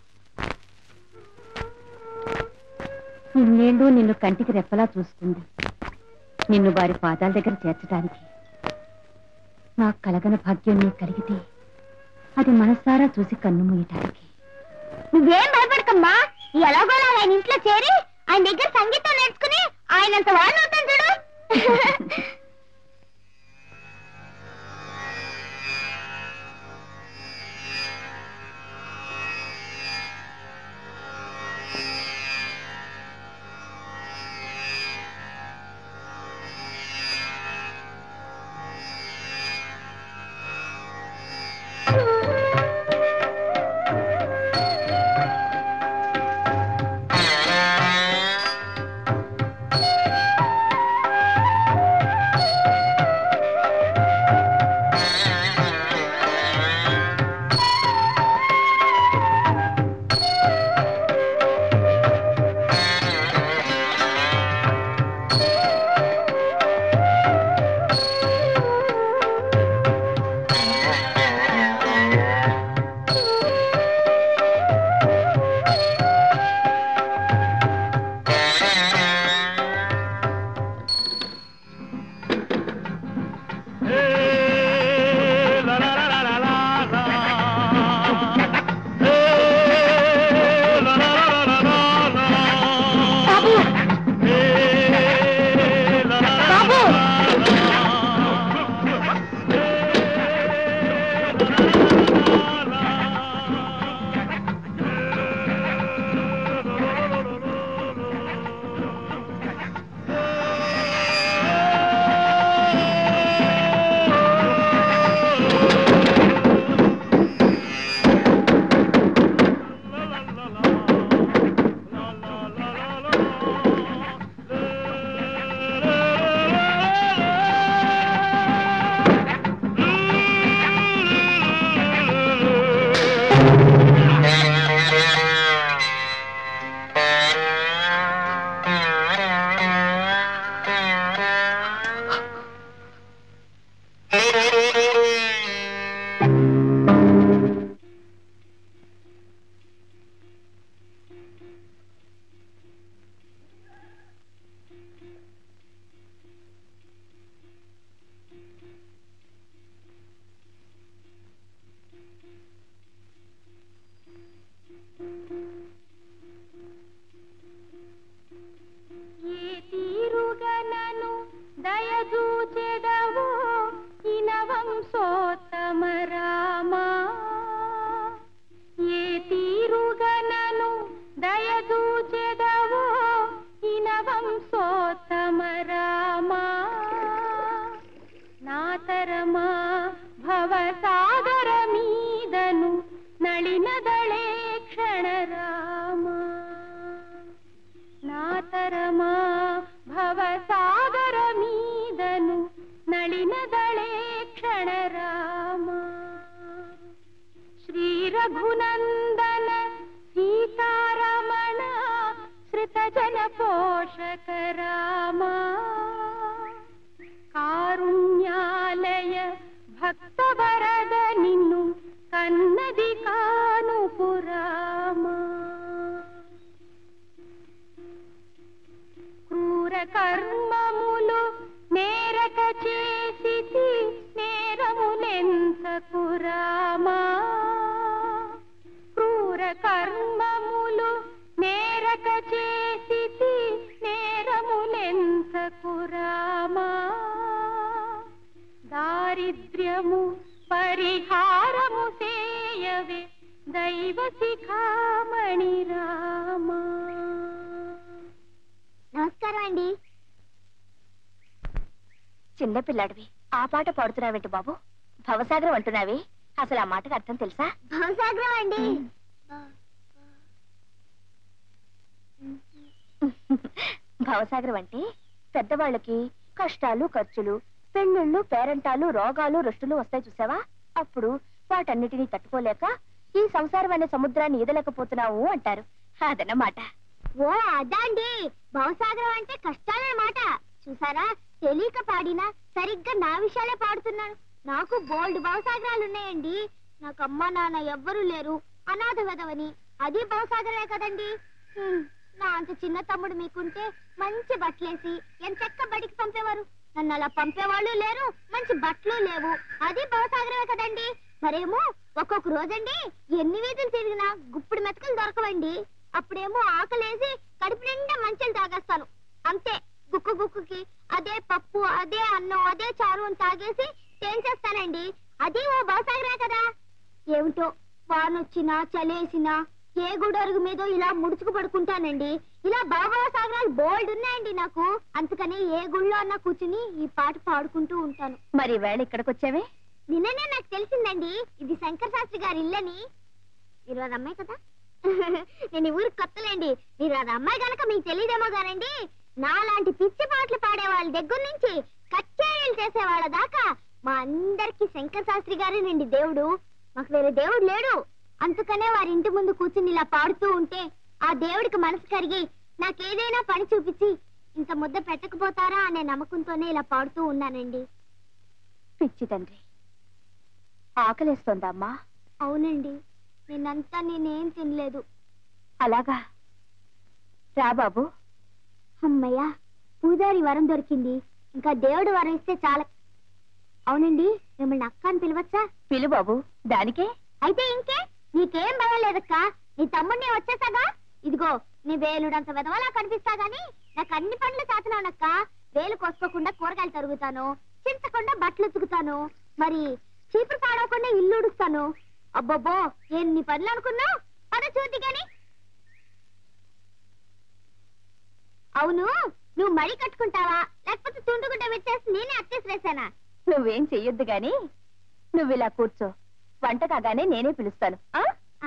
C: ఇన్నేళ్ళు నిన్ను కంటికి రెప్పలా చూసుకుంది నిన్ను వారి పాదాల దగ్గర చేర్చడానికి నాకు కలగన భాగ్యం నీకు కలిగితే అది మనసారా చూసి కన్ను మూయటానికి
H: నువ్వేం భయపడకమ్మా ఎలాగోలా ఆయన ఇంట్లో చేరి ఆయన దగ్గర సంగీతం నేర్చుకుని ఆయనంత వాళ్ళు అవుతాను చూడు
I: రఘునందన సీతారమణ శ్రుతజన పోషక రామా కారుణ్యాలయ భక్తవరద నిన్ను కన్నది కాను పురామా క్రూర కర్మములు నేరక చేసి నేరములెంతకు రామా క్రూర కర్మములు నేరక చేసి నేరములెంతకు రామా దారిద్ర్యము పరిహారము సేయవే దైవ శిఖామణి రామా
H: నమస్కారం అండి
C: చిన్నపిల్లాడివి ఆ పాట పాడుతున్నావేంటి బాబు భవసాగరం అంటున్నావి అసలు ఆ మాటకు అర్థం తెలుసా
H: భవసాగరం అండి
C: భవసాగరం అంటే పెద్దవాళ్ళకి కష్టాలు ఖర్చులు పెళ్ళిళ్ళు పేరంటాలు రోగాలు రుష్టులు వస్తాయి చూసావా అప్పుడు వాటన్నిటినీ తట్టుకోలేక ఈ సంసారం అనే సముద్రాన్ని ఈదలేకపోతున్నావు అంటారు అదన్నమాట
H: ఓ అదా అండి భవసాగరం అంటే కష్టాలన్నమాట చూసారా తెలియక పాడినా సరిగ్గా నా విషయాలే పాడుతున్నాను నాకు బోల్డ్ భవసాగరాలు ఉన్నాయండి నాకు అమ్మ నాన్న ఎవ్వరూ లేరు అనాథ వెదవని అది భవసాగరమే కదండి హ్మ్, నా అంత చిన్న తమ్ముడు మీకుంటే మంచి బట్టలేసి ఎంతెక్క బడికి పంపేవారు నన్ను అలా పంపేవాళ్ళు లేరు మంచి బట్టలు లేవు అది భవసాగరమే కదండి మరేమో ఒక్కొక్క రోజండి ఎన్ని వీధులు తిరిగినా గుప్పుడు మెతకలు దొరకవండి అప్పుడేమో ఆకలేసి కడుపు నిండా మంచెలు తాగేస్తాను అంతే గుక్కు గుక్కుకి అదే పప్పు అదే అన్నం అదే చారు అని తాగేసి తేల్చేస్తానండి అది ఓ భవసాగరే కదా ఏమిటో వానొచ్చినా చలేసినా ఏ గుడరుగు మీద ఇలా ముడుచుకు పడుకుంటానండి ఇలా బాబా సాగరాలు బోల్డ్ ఉన్నాయండి నాకు అందుకని ఏ గుళ్ళో అన్నా కూర్చుని ఈ పాట పాడుకుంటూ ఉంటాను
C: మరి వేళ ఇక్కడికి వచ్చావే
H: నిన్ననే నాకు తెలిసిందండి ఇది శంకర్ శాస్త్రి గారి ఇల్లని మీరు అది అమ్మాయి కదా నేను ఈ ఊరికి కొత్తలేండి మీరు అది అమ్మాయి గనక మీకు తెలియదేమో గానండి నాలాంటి పిచ్చి పాటలు పాడే వాళ్ళ దగ్గర నుంచి కచేరీలు చేసే వాళ్ళ దాకా మా అందరికి శంకర్ శాస్త్రి గారేనండి దేవుడు మాకు వేరే దేవుడు లేడు అందుకనే వారి ఇంటి ముందు కూర్చుని ఇలా పాడుతూ ఉంటే ఆ దేవుడికి మనసు కరిగి నాకేదైనా పని చూపించి ఇంత ముద్ద పెట్టకపోతారా అనే నమ్మకంతోనే ఇలా పాడుతూ ఉన్నానండి
C: పిచ్చి తండ్రి ఆకలేస్తోందా అమ్మా
H: అవునండి నిన్నంతా నేనేం తినలేదు
C: అలాగా రా బాబు
H: అమ్మయ్యా పూజారి వరం దొరికింది ఇంకా దేవుడు వరం ఇస్తే చాలా అవునండి మిమ్మల్ని అక్క అని పిలవచ్చా
C: పిలు బాబు దానికే
H: అయితే ఇంకే నీకేం భయం లేదక్క నీ తమ్ముడిని వచ్చేసాగా ఇదిగో నీ వేలుడంత వెదవలా కనిపిస్తా గాని నాకు అన్ని పనులు చేతనానక్క వేలు కోసుకోకుండా కూరగాయలు తరుగుతాను చించకుండా బట్టలు ఉతుకుతాను మరి చీపురు పాడవకుండా ఇల్లు ఉడుస్తాను అబ్బబ్బో ఎన్ని పనులు అనుకున్నావు పద చూద్ది గాని అవును నువ్వు మడి కట్టుకుంటావా లేకపోతే తుండుగుడ్డ పెట్టేసి నేనే అత్తేసి వేసానా
C: నువ్వేం చెయ్యొద్దు గాని నువ్వు ఇలా కూర్చో వంట కాగానే నేనే పిలుస్తాను ఆ
H: ఆ.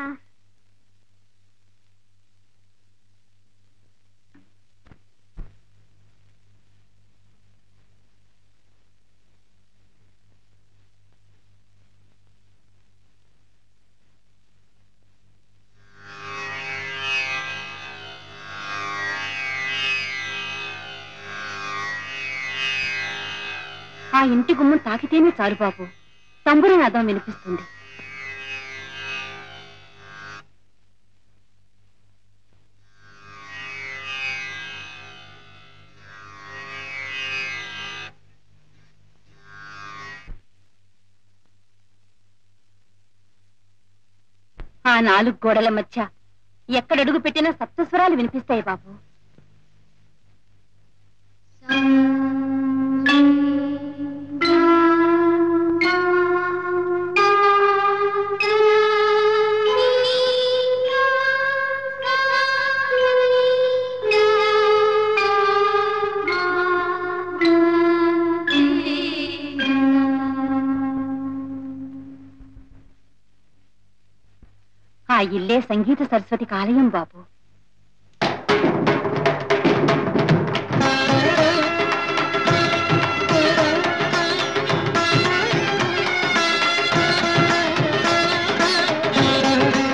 C: ఆ ఇంటి గుమ్మం తాకితేనే చాలు బాబు తంబురి నాదం వినిపిస్తుంది ఆ నాలుగు గోడల మధ్య ఎక్కడడుగు పెట్టినా సప్తస్వరాలు వినిపిస్తాయి బాబు ఆ ఇల్లే సంగీత సరస్వతి కాలయం బాబు
H: ఆ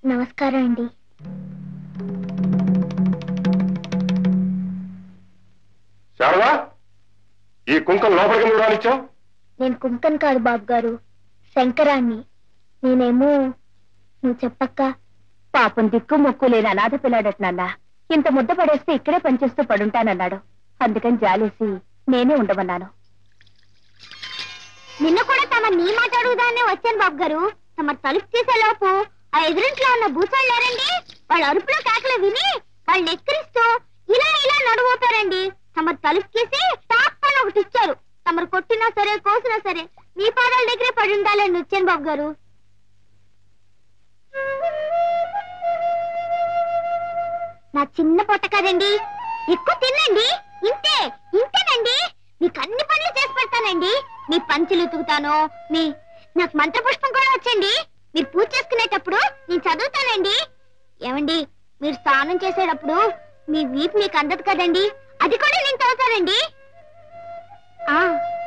H: నమస్కారం అండి
G: శారదా ఈ కుంకం లోపలికి నువ్వు రానిచ్చావు
H: నేను కుంకన్ కాదు బాబు గారు శంకరాన్ని నేనేమో నువ్వు చెప్పక్క
C: పాపం దిక్కు మొక్కు లేని అనాథ పిల్లాడట నాన్న ఇంత ముద్ద పడేస్తే ఇక్కడే పనిచేస్తూ పడుంటానన్నాడు అందుకని జాలేసి నేనే ఉండమన్నాను
H: నిన్న కూడా తమ నీ మాట అడుగుదానే వచ్చాను బాబు గారు తమ తలుపు తీసే లోపు ఆ ఎదురింట్లో ఉన్న భూసాలు లేరండి వాళ్ళ అరుపులో కేకలు విని వాళ్ళని ఎక్కిరిస్తూ ఇలా ఇలా నడువుతారండి తమ తలుపు తీసి టాప్ అని ఒకటి ఇచ్చారు తమరు కొట్టినా సరే కోసినా సరే మీ పాదాల దగ్గరే పడి ఉండాలని వచ్చాను బాబు గారు నా చిన్న పొట్ట కదండి ఎక్కువ తినండి ఇంతే ఇంతేనండి మీకు అన్ని పనులు చేసి పెడతానండి మీ పంచులు ఉతుకుతాను మీ నాకు మంత్రపుష్పం కూడా వచ్చండి మీరు పూజ చేసుకునేటప్పుడు నేను చదువుతానండి ఏమండి మీరు స్నానం చేసేటప్పుడు మీ వీపు మీకు అందదు కదండి అది కూడా నేను చదువుతానండి ఆ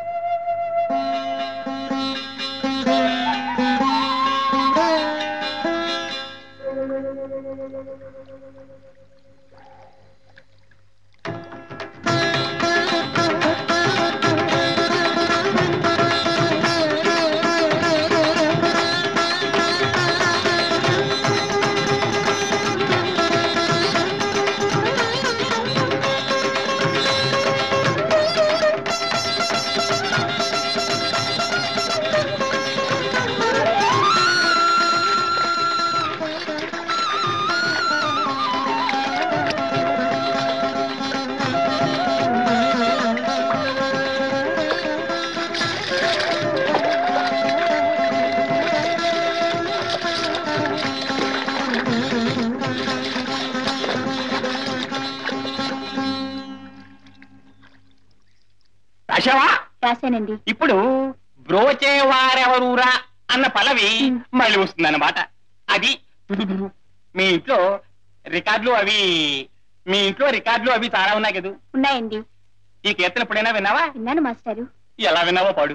E: రాశావా
C: రాశానండి
E: ఇప్పుడు బ్రోచేవారెవరూరా అన్న పల్లవి మళ్ళీ వస్తుందన్నమాట అది మీ ఇంట్లో రికార్డులు అవి మీ ఇంట్లో రికార్డులు అవి చాలా ఉన్నాయి కదా
C: ఉన్నాయండి
E: ఈ కీర్తన ఎప్పుడైనా విన్నావా
C: విన్నాను మాస్టారు
E: ఎలా విన్నావో పాడు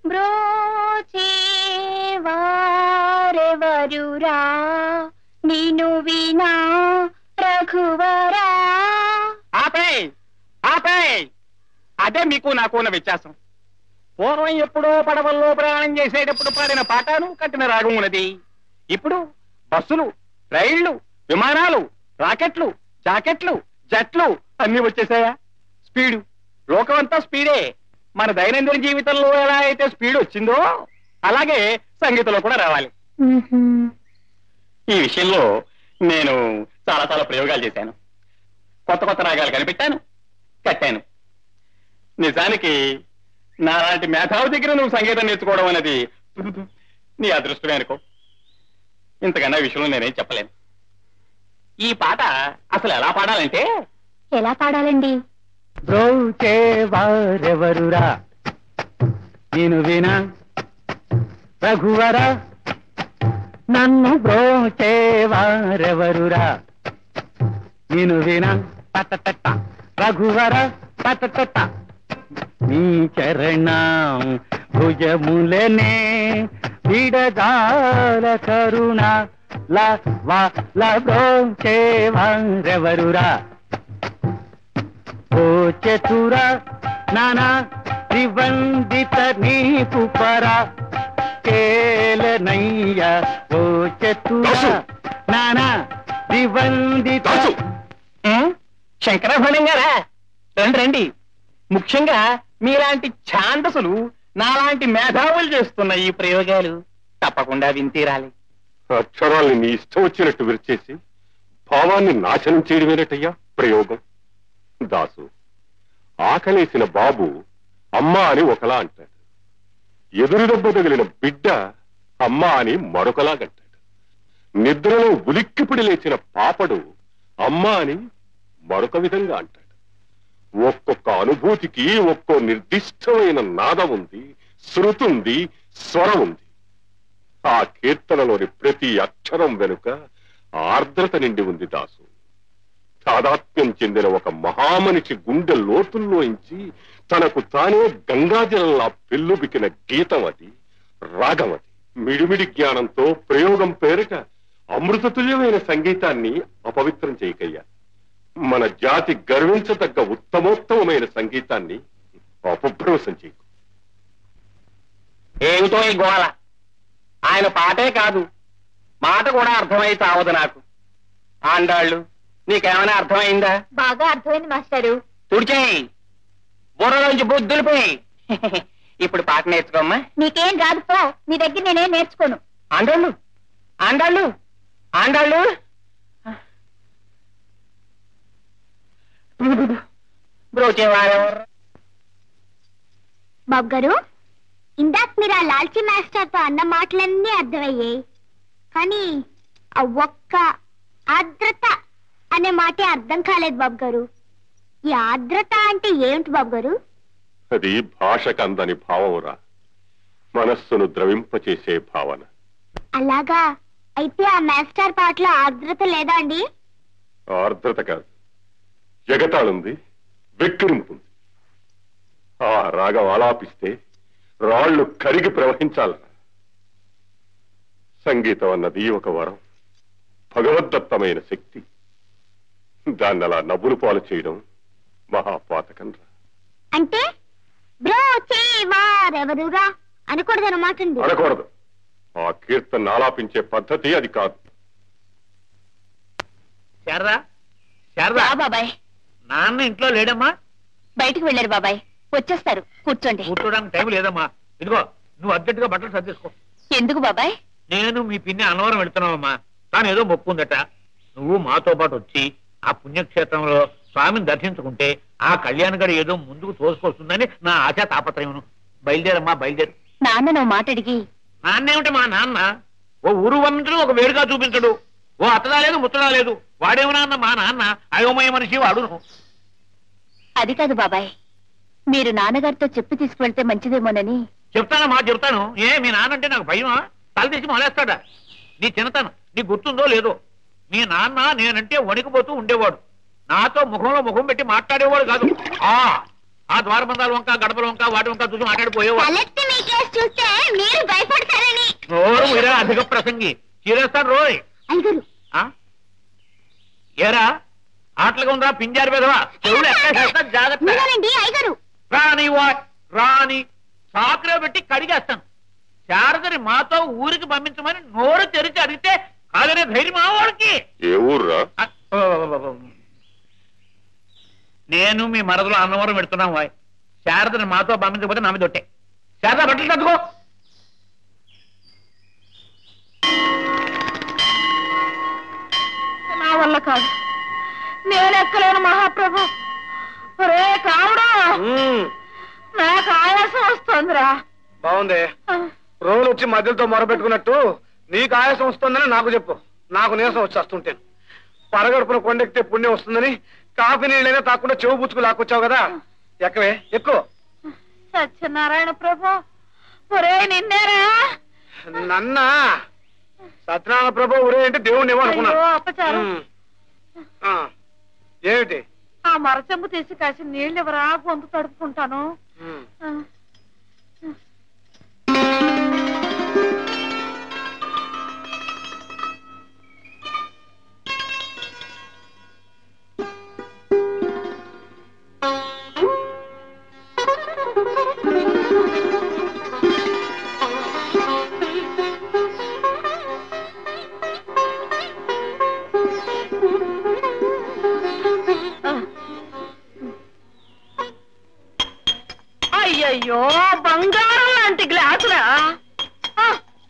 C: బ్రోచేవారెవరురా నేను వినా రఘువరా
E: ఆపే ఆపే అదే మీకు నాకు ఉన్న వ్యత్యాసం పూర్వం ఎప్పుడో పడవల్లో ప్రయాణం చేసేటప్పుడు పాడిన పాటను కట్టిన రాగం ఉన్నది ఇప్పుడు బస్సులు రైళ్లు విమానాలు రాకెట్లు జాకెట్లు జట్లు అన్ని వచ్చేసాయా స్పీడు లోకమంతా స్పీడే మన దైనందిన జీవితంలో ఎలా అయితే స్పీడ్ వచ్చిందో అలాగే సంగీతంలో కూడా రావాలి ఈ విషయంలో నేను చాలా చాలా ప్రయోగాలు చేశాను కొత్త కొత్త రాగాలు కనిపెట్టాను కట్టాను నిజానికి నాలాంటి మేధావి దగ్గర నువ్వు సంగీతం నేర్చుకోవడం అనేది నీ అదృష్టమే అనుకో ఇంతకన్నా ఈ విషయంలో నేనేం చెప్పలేను ఈ పాట అసలు ఎలా పాడాలంటే
C: ఎలా పాడాలండి
E: వారెవరురా నేను వినా రఘువరా నన్ను బ్రోచేవారెవరురా నేను వినా తట రఘువర తట నీ చరణం భుజములనే విడదాల కరుణ ల వా ల బ్రోచేవారెవరురా ఓ చతుర నానా త్రివందిత నీకు పర కేలనయ్య ఓ చతుర
G: దాసు!
E: నానా త్రివందిత
G: దాసు!
E: శంకరభరణం గారా రండి రండి ముఖ్యంగా మీలాంటి ఛాందసులు నాలాంటి మేధావులు చేస్తున్న ఈ ప్రయోగాలు తప్పకుండా వింతీరాలి
G: అక్షరాల్ని నీ ఇష్టం వచ్చినట్టు విరిచేసి భావాన్ని నాశనం చేయడమేనటయ్యా ప్రయోగం దాసు ఆకలేసిన బాబు అమ్మా అని ఒకలా అంటాడు ఎదురు దెబ్బ తగిలిన బిడ్డ అమ్మా అని మరొకలాగంటాడు నిద్రలో ఉలిక్కిపిడి లేచిన పాపడు అమ్మా అని మరొక విధంగా అంటాడు ఒక్కొక్క అనుభూతికి ఒక్కో నిర్దిష్టమైన నాదం ఉంది శృతుంది స్వరం ఉంది ఆ కీర్తనలోని ప్రతి అక్షరం వెనుక ఆర్ద్రత నిండి ఉంది దాసు తాదాత్మ్యం చెందిన ఒక మహామనిషి గుండె లోతుల్లోంచి తనకు తానే గంగాజలంలా పెళ్ళుబికిన గీతం అది రాగం అది మిడిమిడి జ్ఞానంతో ప్రయోగం పేరిట అమృతతుల్యమైన సంగీతాన్ని అపవిత్రం చేయకయ్యా మన జాతి గర్వించదగ్గ ఉత్తమోత్తమైన సంగీతాన్ని అపభ్రంశం చేయకు
E: ఏమిటో ఈ గోళ ఆయన పాటే కాదు మాట కూడా అర్థమై చావదు నాకు ఆండాళ్ళు నీకేమైనా అర్థమైందా
C: బాగా అర్థమైంది మాస్టారు
E: తుడిచేయి బుర్రలోంచి బుద్ధులు పోయి ఇప్పుడు పాట నేర్చుకోమ్మా
C: నీకేం రాదు పో నీ దగ్గర నేనేం నేర్చుకోను
E: ఆండాళ్ళు ఆండాళ్ళు ఆండాళ్ళు బ్రోచేవారెవరు
H: బాబు గారు ఇందాక మీరు ఆ లాల్చీ మాస్టర్ తో అన్న మాటలన్నీ అర్థమయ్యాయి కానీ ఆ ఒక్క ఆర్ద్రత అనే మాటే అర్థం కాలేదు బాబు గారు ఈ ఆర్ద్రత అంటే ఏమిటి బాబు గారు
G: అది భాషకు అందని భావమురా మనస్సును ద్రవింపచేసే భావన
H: అలాగా అయితే ఆ మాస్టర్ పాటలో ఆర్ద్రత లేదా అండి
G: ఆర్ద్రత కాదు ఎగతాళుంది వెక్కిరింపుంది ఆ రాగం ఆలాపిస్తే రాళ్లు కరిగి ప్రవహించాల సంగీతం అన్నది ఒక వరం భగవద్దత్తమైన శక్తి దాన్ని అలా నవ్వులు పాలు చేయడం మహాపాతకం రా
H: అంటే బ్రో వారెవరురా అనకూడదన్నమాట అండి
G: అనకూడదు ఆ కీర్తన ఆలాపించే పద్ధతి అది కాదు
D: శారదా శారదా
C: రా బాబాయ్
D: నాన్న ఇంట్లో లేడమ్మా
C: బయటికి వెళ్ళారు బాబాయ్ వచ్చేస్తారు కూర్చోండి
D: కూర్చోడానికి టైం లేదమ్మా ఇదిగో నువ్వు అర్జెంటుగా బట్టలు సర్దేసుకో
C: ఎందుకు బాబాయ్
D: నేను మీ పిన్ని అన్నవరం వెళ్తున్నావమ్మా తాను ఏదో మొక్కు ఉందట నువ్వు మాతో పాటు వచ్చి ఆ పుణ్యక్షేత్రంలో స్వామిని దర్శించుకుంటే ఆ కళ్యాణ్ గడి ఏదో ముందుకు తోసుకొస్తుందని నా ఆశా తాపత్రయమును బయలుదేరమ్మా బయలుదేరు
C: నాన్న నువ్వు మాట అడిగి
D: నాన్నేమిటి మా నాన్న ఓ ఊరు వంటలు ఒక వేడుగా చూపించడు ఓ అత్తడా లేదు ముత్తడా లేదు వాడేమన్నా అన్న మా నాన్న అయోమయ మనిషి వాడును
C: అది కాదు బాబాయ్ మీరు నాన్నగారితో చెప్పి తీసుకువెళ్తే మంచిదేమోనని
D: చెప్తానమ్మా చెప్తాను ఏ మీ నాన్నంటే నాకు భయమా తల తీసి మొలేస్తాడా నీ చిన్నతనం నీ గుర్తుందో లేదో మీ నాన్న నేనంటే వణికిపోతూ ఉండేవాడు నాతో ముఖంలో ముఖం పెట్టి మాట్లాడేవాడు కాదు ఆ ఆ ద్వారబంధాల వంక గడపల వంక వాటి వంక చూసి మాట్లాడిపోయేవాడు
H: తలెత్తి మీ కేసు చూస్తే మీరు భయపడతారని
D: నోరు మీరా అధిక ప్రసంగి చీరేస్తాడు రోయ్
H: అయ్యగారు
D: ఆ? ఏరా ఆటలుగా ఉందా పింజారి పెదవా చెవులు ఎక్కడ జాగ్రత్త
H: మీరేనండి అయ్యగారు
D: రాని వా రాని సాకులో పెట్టి కడిగేస్తాను శారదని మాతో ఊరికి పంపించమని నోరు తెరిచి అడిగితే కాదనే ధైర్యం మా వాడికి
G: ఏ ఊర్రా
D: ఆ, ఓ, ఓ, ఓ, ఓ. నేను మీ మరదలో అన్నవరం పెడుతున్నాం వాయ్ శారదని మాతో పంపించకపోతే నా మీద ఒట్టే శారద బట్టలు తట్టుకో
C: నా వల్ల కాదు నేను ఎక్కలేను మహాప్రభు ఒరే కావుడు నాకు ఆయాసం వస్తుందిరా
B: బాగుంది రోజులు వచ్చి మధ్యలతో మొరబెట్టుకున్నట్టు నీకు ఆయాసం వస్తుందని నాకు చెప్పు నాకు నీరసం వచ్చేస్తుంటాను పరగడుపున కొండెక్కితే పుణ్యం వస్తుందని కాఫీ నీళ్ళైనా తాకుండా చెవు బుచ్చుకు లాక్కొచ్చావు కదా ఎక్కవే ఎక్కువ
C: సత్యనారాయణ ప్రభు ఒరే నిన్నేరా
B: నన్న సత్యనారాయణ ప్రభు ఊరే అంటే దేవుణ్ణి ఏమో అనుకున్నా
C: అయ్యో, అపచారం.
B: ఉమ్. ఆ, ఏమిటి
C: ఆ మరచెంబు తీసి కాసి నీళ్ళు ఎవరా గొంతు తడుపుకుంటాను
B: ఉమ్.
C: ఆ. అయ్యయ్యో బంగారం లాంటి గ్లాసురా ఆ.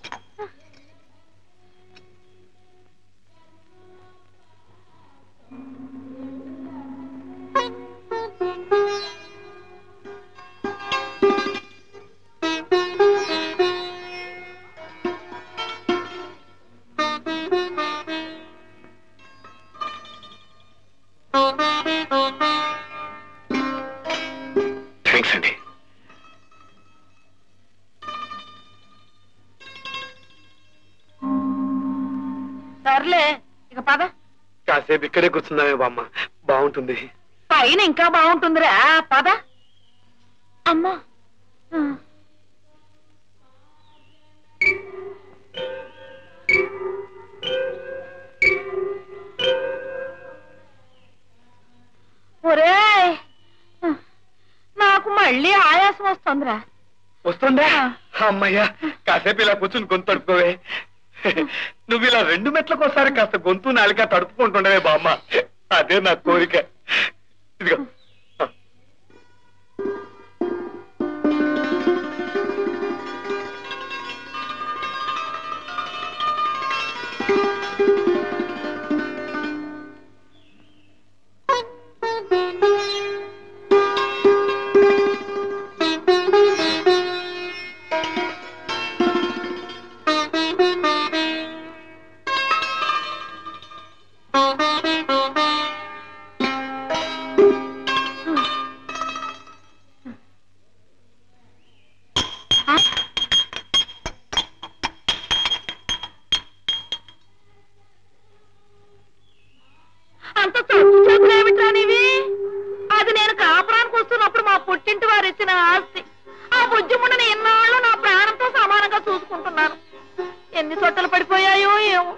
B: థ్యాంక్స్ అండి
C: సర్లే ఇక పద
B: కాసేపు ఇక్కడే కూర్చుందామే బామ్మ బాగుంటుంది
C: పైన ఇంకా బాగుంటుందిరా పద అమ్మా ఆ. వస్తోందిరా
B: వస్తుందా అమ్మయ్యా కాసేపు ఇలా కూర్చుని గొంతు తడుపుకోవే నువ్వు ఇలా రెండు మెట్లకు ఒకసారి కాస్త గొంతు నాలిక తడుపుకుంటుండవే బామ్మ అదే నా కోరిక ఇదిగో
C: అంత చచ్చు చెప్పులేమిట్రా నీవి అది నేను కాపురానికి వస్తున్నప్పుడు మా పుట్టింటి వారు ఇచ్చిన ఆస్తి ఆ బుజ్జిముండని ఎన్నాళ్ళు నా ప్రాణంతో సమానంగా చూసుకుంటున్నాను ఎన్ని చొట్టలు పడిపోయాయో ఏమో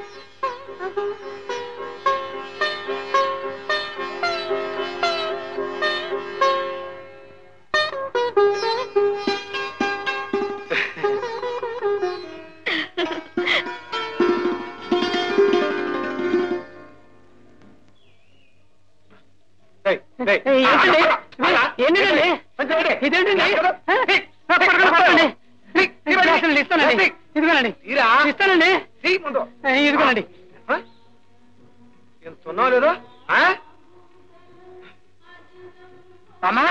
B: ఏయ్, ఏయ్,
F: ఏంటండి? ఇదేంటండి? పట్టుకోండి. అసలు ఇస్తానండి ఇదిగోనండి
B: తీరా
F: ఇస్తానండి
B: తీయ్ ముందు
F: ఇదిగోనండి
B: ఆ? ఎంత ఉన్నావు లేదో ఆ? అమ్మా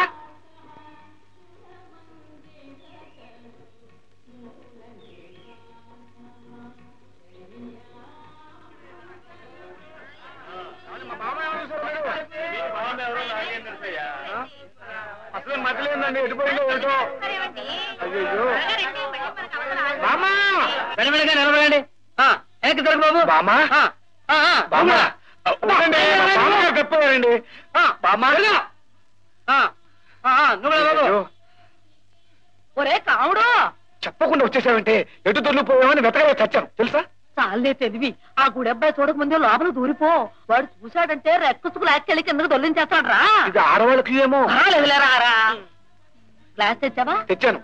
B: అసలు మతలేదండి ఎటుపోయిందో ఏటో అయ్యో బామా
F: వెనవెనగా నిలబడండి ఆ, వెనక్కి తిరగ బాబు
B: బామా
F: ఆ, ఆ, ఆ,
B: బామా
F: బామ్మ.
B: ఉండండి, మా బామ్మగారు చెప్పారండి
F: ఆ,
B: బామా
F: ఆ, ఆ, ఆ, నువ్వు రా బాబు
B: అయ్యో,
C: ఒరే కావుడు
B: చెప్పకుండా వచ్చేసావంటే ఎటు దొరికిపోయామని వెతకలే చచ్చాను తెలుసా
C: చాలే తెలివి ఆ గుడి అబ్బాయి చూడక ముందే లోపల దూరిపో వాడు చూశాడంటే రెక్కసుకు లాక్కెళ్ళి కిందకు దొల్లించేస్తాడు రా
B: ఇది ఆడవాళ్ళకి ఏమో
C: లేదులేరా రా గ్లాస్ తెచ్చావా
B: తెచ్చాను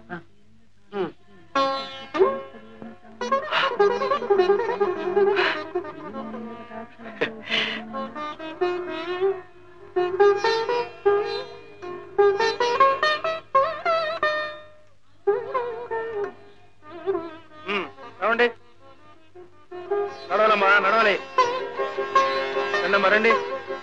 B: ఉమ్, నడవండి నడవాలమ్మా నడవాలి రండమ్మా రండి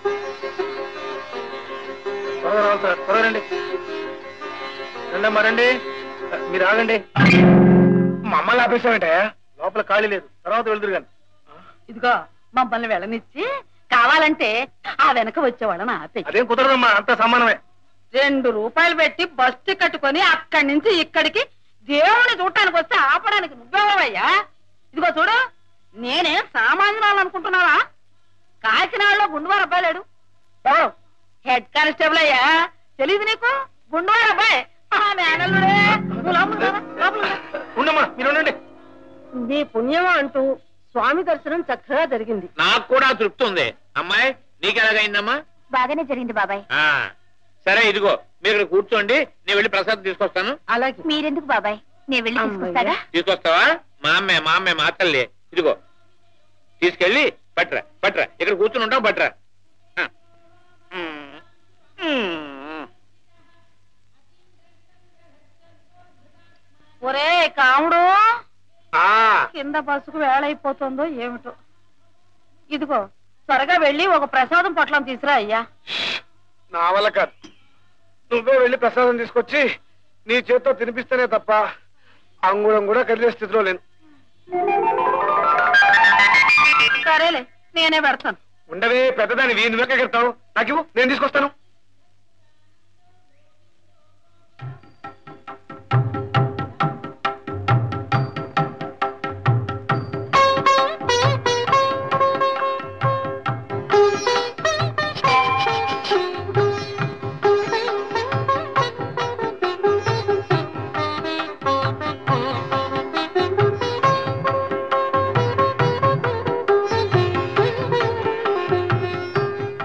B: త్వరగా రావాలి సార్ త్వరగా రండి రండమ్మా రండి మీరు ఆగండి మమ్మల్ని ఆపేసామంటే లోపల ఖాళీ లేదు తర్వాత వెళ్తురు కానీ
C: ఇదిగో మమ్మల్ని వెళ్ళనిచ్చి కావాలంటే ఆ వెనక వచ్చేవాళ్ళని ఆపే
B: అదేం కుదరదమ్మా అంతా సమానమే
C: రెండు రూపాయలు పెట్టి బస్ టికెట్ కొని అక్కడి నుంచి ఇక్కడికి దేవుని చూడటానికి వస్తే ఆపడానికి నువ్వెవరవయ్యా ఇదిగో చూడు నేనేం సామాన్యురాలు అనుకుంటున్నావా కాకినాడలో గుండువారు అబ్బాయి లేడు ఓ హెడ్ కానిస్టేబుల్ అయ్యా తెలీదు నీకు గుండువారు అబ్బాయి ఆ మేనల్లుడే నువ్వు లోపలికి రారా, లోపలికి రా.
B: ఉండమ్మా మీరు ఉండండి
F: నీ పుణ్యమా అంటూ స్వామి దర్శనం చక్కగా జరిగింది
D: నాకు కూడా తృప్తి ఉంది అమ్మాయి నీకు ఎలాగైందమ్మా
C: బాగానే జరిగింది బాబాయ్
D: ఆ, సరే ఇదిగో మీరు ఇక్కడ కూర్చోండి నేను వెళ్ళి ప్రసాదం తీసుకొస్తాను
F: అలాగే
C: మీరెందుకు బాబాయ్ నేను వెళ్ళి
F: అమ్మయ్య.
C: తీసుకొస్తాగా
D: తీసుకొస్తావా మా అమ్మే మా అమ్మే మా తల్లి ఇదిగో తీసుకెళ్ళి పట్రా పట్రా ఇక్కడ కూర్చుని ఉంటావు పట్రా ఆ. ఉమ్. ఉమ్.
C: ఒరే కాముడు
B: ఆ
C: కింద బస్సుకు వేళైపోతుందో ఏమిటో ఇదిగో త్వరగా వెళ్ళి ఒక ప్రసాదం పొట్లం తీసురా అయ్యా
B: నా వల్ల కాదు నువ్వే వెళ్ళి ప్రసాదం తీసుకొచ్చి నీ చేత్తో తినిపిస్తేనే తప్ప అంగుళం కూడా కదిలే స్థితిలో లేను
C: సరేలే నేనే పెడతాను
B: ఉండవే పెద్దదాని వీ నువ్వెక్క కడతావు నాకు ఇవ్వు, నేను తీసుకొస్తాను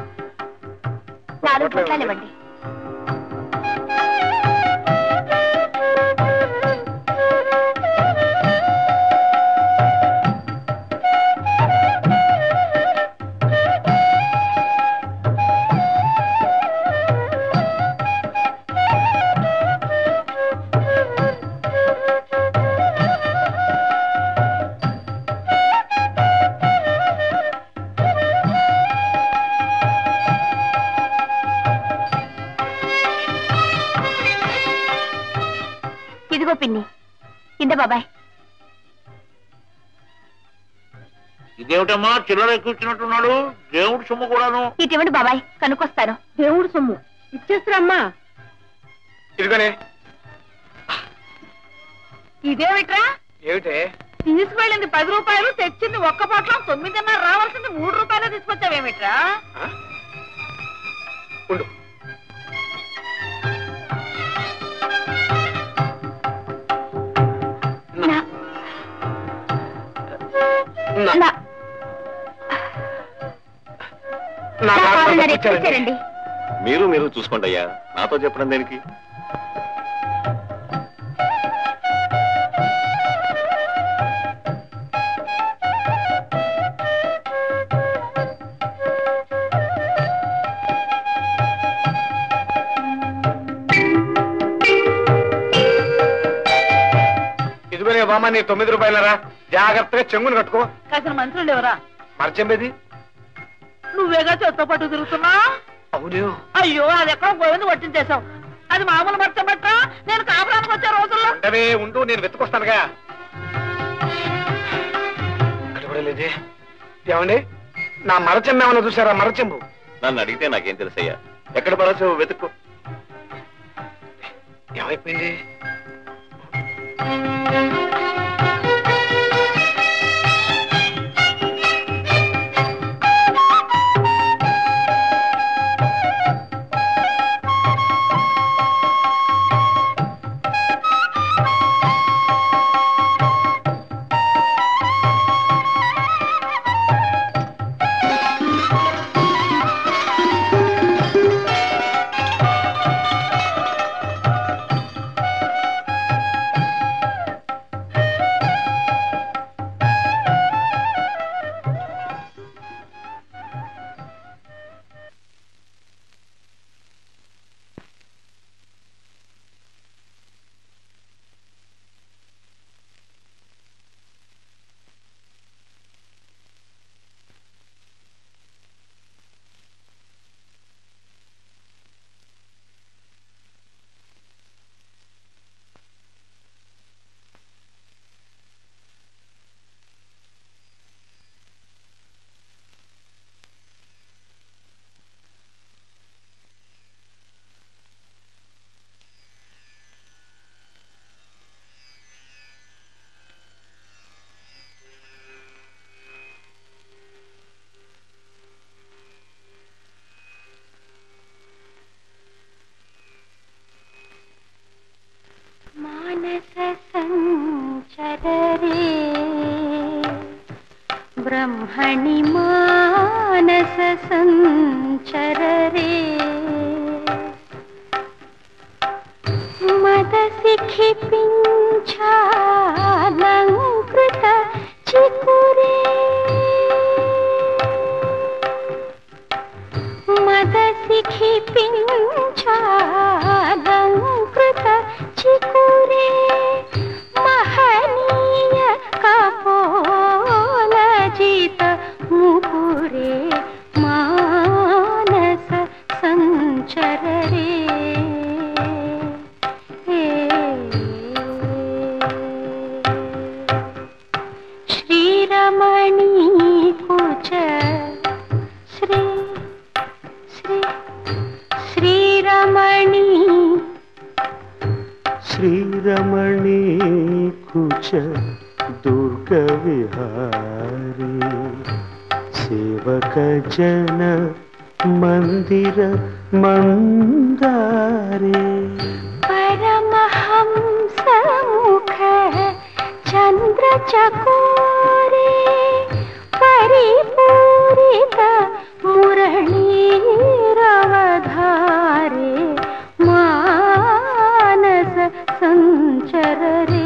C: నాలుగు పొట్లాలు ఇవ్వండి పిన్ని ఇంద బాబాయ్
D: ఇదేమిటమ్మా చిల్లర ఎక్కువచ్చినట్టున్నాడు దేవుడు సొమ్ము కూడాను
C: ఇటువంటి బాబాయ్ కనుక్కొస్తాను
F: దేవుడు సొమ్ము ఇచ్చేస్తారమ్మా
B: ఇదిగోనే
C: ఇదేమిట్రా
B: ఏమిటే
C: తీసుకువెళ్ళింది పది రూపాయలు తెచ్చింది ఒక్క పొట్లం తొమ్మిదిన్నర రావాల్సింది మూడు రూపాయలు తీసుకొచ్చావేమిట్రా
B: ఉండు
C: నా-
B: నా-
C: నా-
B: నా
C: నా
B: కారు
C: కారున్నర
B: తప్పించారండి.
C: ఎక్కించారండి
A: మీరు మీరు చూసుకోండి అయ్యా నాతో చెప్పడం దేనికి
B: ఇదిగోనే బామ్మ నీ తొమ్మిది రూపాయలరా జాగ్రత్తగా చెంగుని కట్టుకో
C: కాసిన మంత్రులు ఎవరా
B: మరచెంబేది
C: నువ్వేగా చెత్త పట్టు తిరుగుతున్నా
B: అవును
C: అయ్యో అది ఎక్కడో గోవింద పట్టించేశావు అది మామూలు మర్చబెట్ట నేను కాపురానికి వచ్చే రోజుల్లో
B: ఉండవే ఉండు నేను వెతుకొస్తానుగా ఇక్కడ కూడా లేదే ఏమండి నా మరచెంబు ఏమన్నా చూసారా మరచెంబు
A: నన్ను అడిగితే నాకేం తెలుసయ్యా ఎక్కడ పడచ్చు వెతుక్కో
B: ఏమైపోయింది
I: మానస సంచరరే బ్రహ్మణి మానస సంచరరే మదసి క్షిపించాలంకృత చికురే మదసి క్షిపించాలంకృత చికురే మహనీయ కపోలజిత ముకురే మానస సంచరరే శ్రీరమణీ కుచ శ్రీ శ్రీ శ్రీరమణీ
J: శ్రీరమణీ కుచ దుర్గ విహారీ సేవక జన మందిర మందారే
I: परमहंसमुख चन्द्रचकोरे परिपूरित मुरळीरवधारे मानस सञ्चररे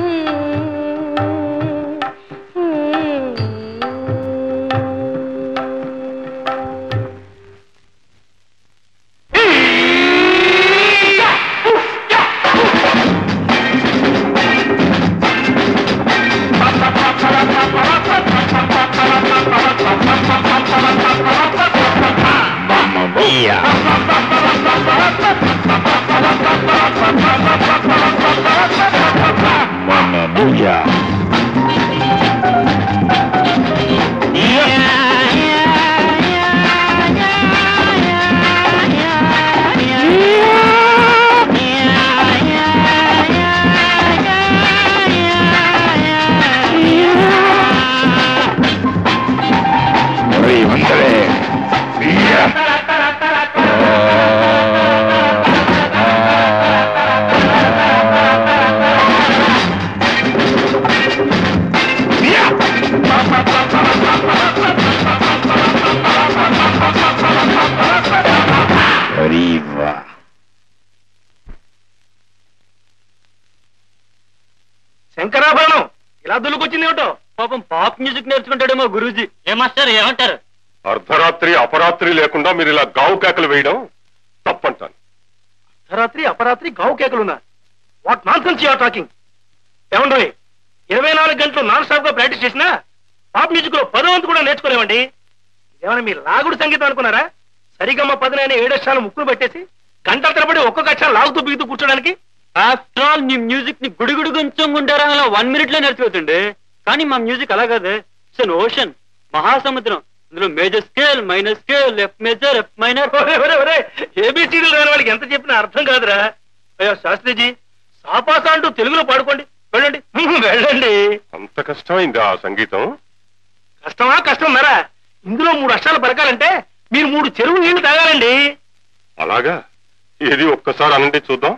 D: Mamma mia!
K: Mia. Rimantere. Via. Riva.
B: Shankarabharanam ఇలా దులుకొచ్చింది ఏమిటో పాపం పాప్ మ్యూజిక్ నేర్చుకుంటాడేమో గురూజీ
D: ఏమాస్టర్ ఏమంటారు
G: అర్ధరాత్రి అపరాత్రి లేకుండా మీరు ఇలా గావు కేకలు వేయడం తప్పంటాను
B: అర్ధరాత్రి అపరాత్రి గావు కేకలున్నా what nonsense you're talking ఏమండి ఇరవై నాలుగు గంటలు నాన్ స్టాప్ గా ప్రాక్టీస్ చేసినా పాప్ మ్యూజిక్ లో పదో వంతు కూడా నేర్చుకోలేమండి ఏమైనా మీరు లాగుడు సంగీతం అనుకున్నారా సరిగమ్మ పదినైన ఏడక్షరాలు ముక్కులు పెట్టేసి గంటల తరబడి ఒక్కొక్క అక్షరం లాగుతూ బిగుతూ కూర్చోడానికి
L: ఆఫ్టర్ ఆల్ నీ మ్యూజిక్ ని గుడిగుడు కొంచెం గుంటారా అలా వన్ మినిట్ లో నేర్చుకోతుండే కానీ మా మ్యూజిక్ అలా కాదు ఇట్స్ అన్ ఓషన్ మహాసముద్రం ఇందులో major scale minor scale left major F minor
B: ఒరే, ఒరే, ఒరే, ఏబిసిడీలు రాని వాళ్ళకి ఎంత చెప్పినా అర్థం కాదురా అయ్యో శాస్త్రిజీ సాపాస అంటూ తెలుగులో పాడుకోండి వెళ్ళండి హ్మ్, వెళ్ళండి
G: అంత కష్టమైంది ఆ సంగీతం
B: కష్టమా కష్టం మరా ఇందులో మూడు అక్షరాలు పలకాలంటే మీరు మూడు చెరువు నీళ్లు తాగాలండి
G: అలాగా ఏది ఒక్కసారి అనండి చూద్దాం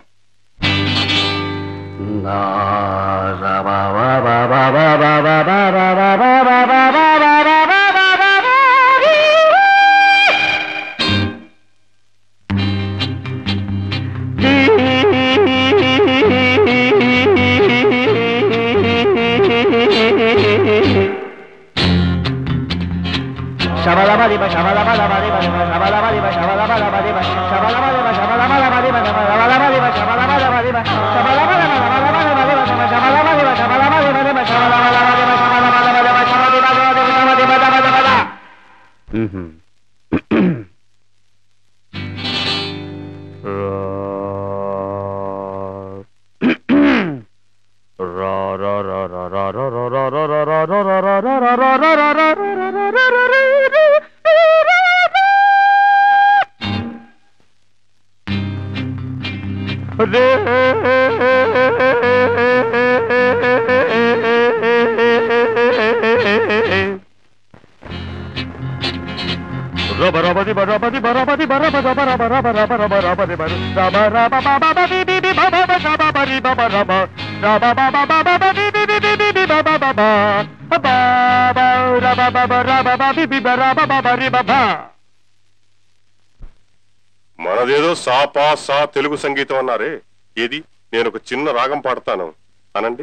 G: మనదేదో సా పా సా తెలుగు సంగీతం అన్నారే ఏది నేను ఒక చిన్న రాగం పాడతాను అనండి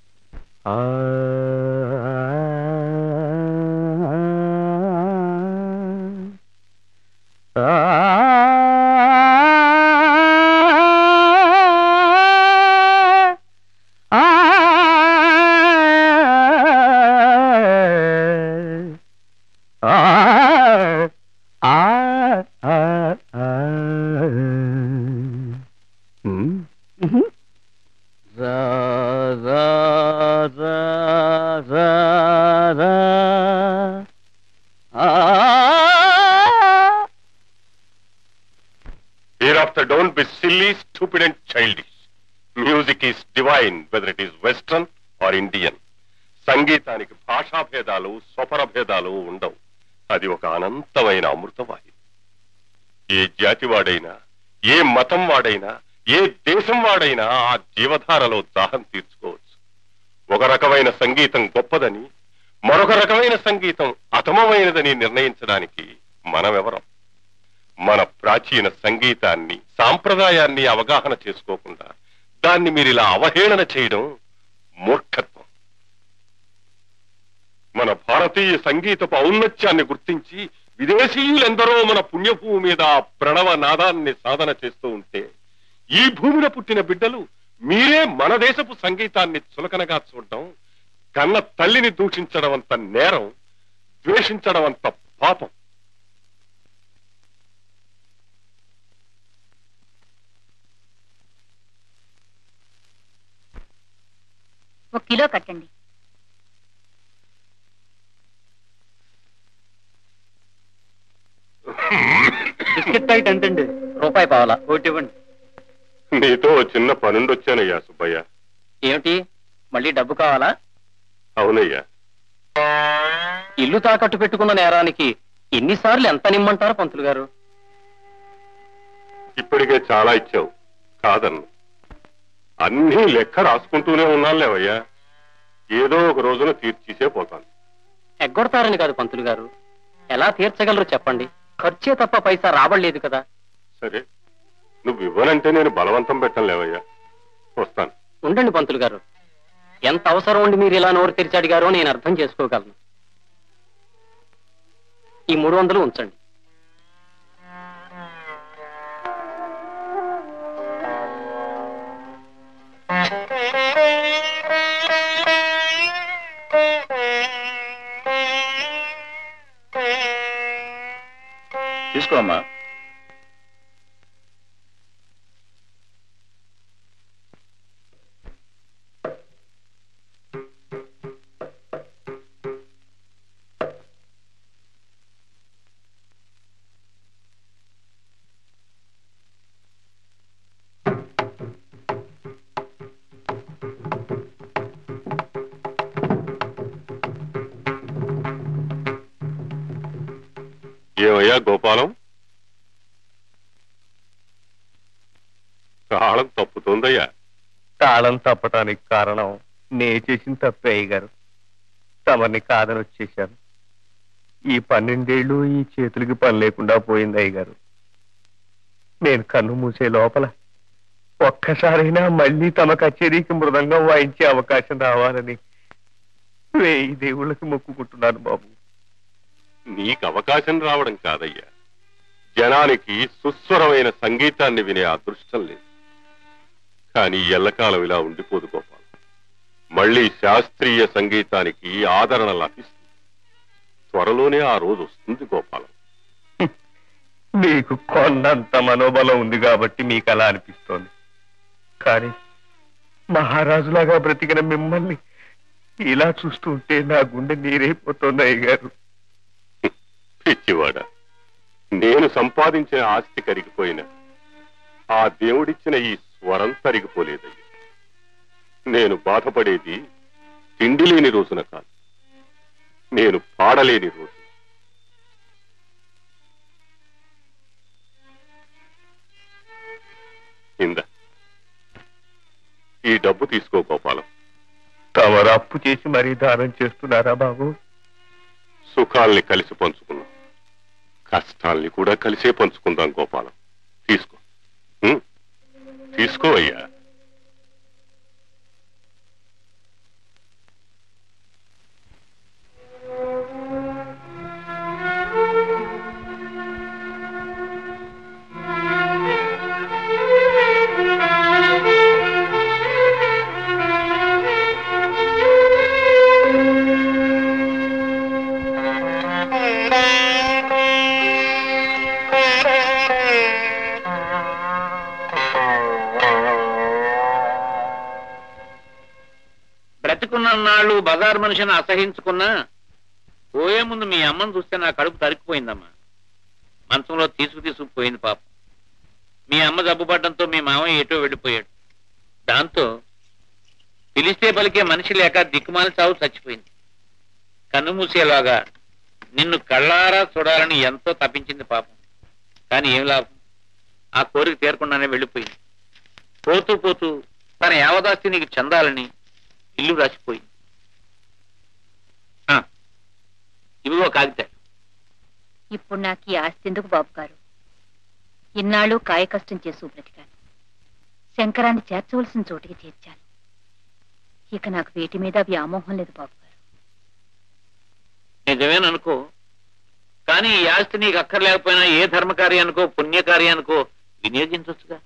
G: Hereafter don't be silly, stupid and childish. Music is divine, whether it is Western or Indian. సంగీతానికి భాషా భేదాలు స్వపర భేదాలు ఉండవు అది ఒక అనంతమైన అమృతవాహిని ఏ జాతి వాడైనా ఏ మతం వాడైనా ఏ దేశం వాడైనా ఆ జీవధారలో దాహం తీర్చుకోవచ్చు ఒక రకమైన సంగీతం గొప్పదని మరొక రకమైన సంగీతం అతమమైనదని నిర్ణయించడానికి మనమెవరం మన ప్రాచీన సంగీతాన్ని సాంప్రదాయాన్ని అవగాహన చేసుకోకుండా దాన్ని మీరు ఇలా అవహేళన చేయడం మూర్ఖత్వం మన భారతీయ సంగీతపు ఔన్నత్యాన్ని గుర్తించి విదేశీయులెందరో మన పుణ్యభూమి మీద ఆ ప్రణవ నాదాన్ని సాధన చేస్తూ ఉంటే ఈ భూమిన పుట్టిన బిడ్డలు మీరే మన దేశపు సంగీతాన్ని చులకనగా చూడడం కన్న తల్లిని దూషించడం అంత నేరం ద్వేషించడం అంత పాపం
C: ఒక్క కిలో కట్టండి
L: బిస్కెట్ ప్యాకెట్ ఎంతండి
E: రూపాయి పావాలా
L: ఒకటి ఇవ్వండి
G: నీతో ఓ చిన్న పనుండి వచ్చానయ్యా సుబ్బయ్య
E: ఏమిటి మళ్ళీ డబ్బు కావాలా
G: అవునయ్యా
E: ఇల్లు తాకట్టు పెట్టుకున్న నేరానికి ఎన్నిసార్లు ఎంత నిమ్మంటారు పంతులు గారు
G: ఇప్పటికే చాలా ఇచ్చావు కాదన్ను అన్నీ లెక్క రాసుకుంటూనే ఉన్నానులేవయ్యా ఏదో ఒక రోజున తీర్చిసే పోతాను
E: ఎగ్గొడతారని కాదు పంతులు గారు ఎలా తీర్చగలరు చెప్పండి ఖర్చే తప్ప పైసా రాబడలేదు కదా
G: సరే నువ్వు ఇవ్వనంటే నేను బలవంతం పెట్టలేవయ్యా వస్తాను
E: ఉండండి పంతులు గారు ఎంత అవసరం ఉండి మీరు ఇలా నోరు తెరిచి అడిగారో నేను అర్థం చేసుకోగలను ఈ మూడు వందలు ఉంచండి
A: తీసుకో అమ్మా
G: ఏమయ్యా గోపాలం తాళం తప్పుతుందయ్యా
B: తాళం తప్పటానికి కారణం నే చేసిన తప్పే అయ్యగారు తమని కాదని వచ్చేశాను ఈ పన్నెండేళ్లు ఈ చేతులకి పని లేకుండా పోయింది అయ్యగారు నేను కన్ను మూసే లోపల ఒక్కసారైనా మళ్ళీ తమ కచేరీకి మృదంగం వాయించే అవకాశం రావాలని వేయి దేవుళ్ళకి మొక్కుకుంటున్నాను బాబు
G: నీకు అవకాశం రావడం కాదయ్యా జనానికి సుస్వరమైన సంగీతాన్ని వినే అదృష్టం లేదు కానీ ఎల్లకాలం ఇలా ఉండిపోదు గోపాల్ మళ్ళీ శాస్త్రీయ సంగీతానికి ఆదరణ లభిస్తుంది త్వరలోనే ఆ రోజు వస్తుంది గోపాలం
B: మీకు కొండంత మనోబలం ఉంది కాబట్టి మీకు అలా అనిపిస్తోంది కానీ మహారాజులాగా బ్రతికిన మిమ్మల్ని ఇలా చూస్తుంటే నా గుండె నీరైపోతుంది అయ్యగారు
G: పిచ్చివాడ నేను సంపాదించిన ఆస్తి కరిగిపోయిన ఆ దేవుడిచ్చిన ఈ స్వరం తరిగిపోలేదయ్యా నేను బాధపడేది తిండి లేని రోజున కాదు నేను పాడలేని రోజు ఇంద ఈ డబ్బు తీసుకో గోపాలం
B: తమరు అప్పు చేసి మరీ దానం చేస్తున్నారా బాబు
G: సుఖాల్ని కలిసి పంచుకున్నాం కష్టాల్ని కూడా కలిసే పంచుకుందాం గోపాలం తీసుకో ఉం? తీసుకో అయ్యా
D: బ్రతికున్న నాళ్ళు బజార్ మనిషిని అసహించుకున్నా పోయే ముందు మీ అమ్మని చూస్తే నా కడుపు తరికిపోయిందమ్మా మంచంలో తీసుకు తీసుకుపోయింది పాపం మీ అమ్మ జబ్బుపడడంతో మీ మామయ్య ఎటో వెళ్ళిపోయాడు దాంతో పిలిస్తే పలికే మనిషి లేక దిక్కుమాలి చావు చచ్చిపోయింది కన్ను మూసేలాగా నిన్ను కళ్ళారా చూడాలని ఎంతో తప్పించింది పాపం కానీ ఏం లాభం ఆ కోరిక తీరకుండానే వెళ్ళిపోయింది పోతూ పోతూ తన యావదాస్తి నీకు చెందాలని ఇల్లు రాసిపోయింది ఆ, ఇవిగో కాగితాలు
C: ఇప్పుడు నాకు ఈ ఆస్తి ఎందుకు బాబు గారు ఇన్నాళ్ళు కాయ కష్టం చేసి బ్రతికాను శంకరాన్ని చేర్చవలసిన చోటికి చేర్చాను ఇక నాకు వీటి మీద వ్యామోహం లేదు బాబు గారు
D: నిజమేననుకో కానీ ఈ ఆస్తి నీకు అక్కర్లేకపోయినా ఏ ధర్మకార్యానికో పుణ్యకార్యానికో వినియోగించవచ్చుగా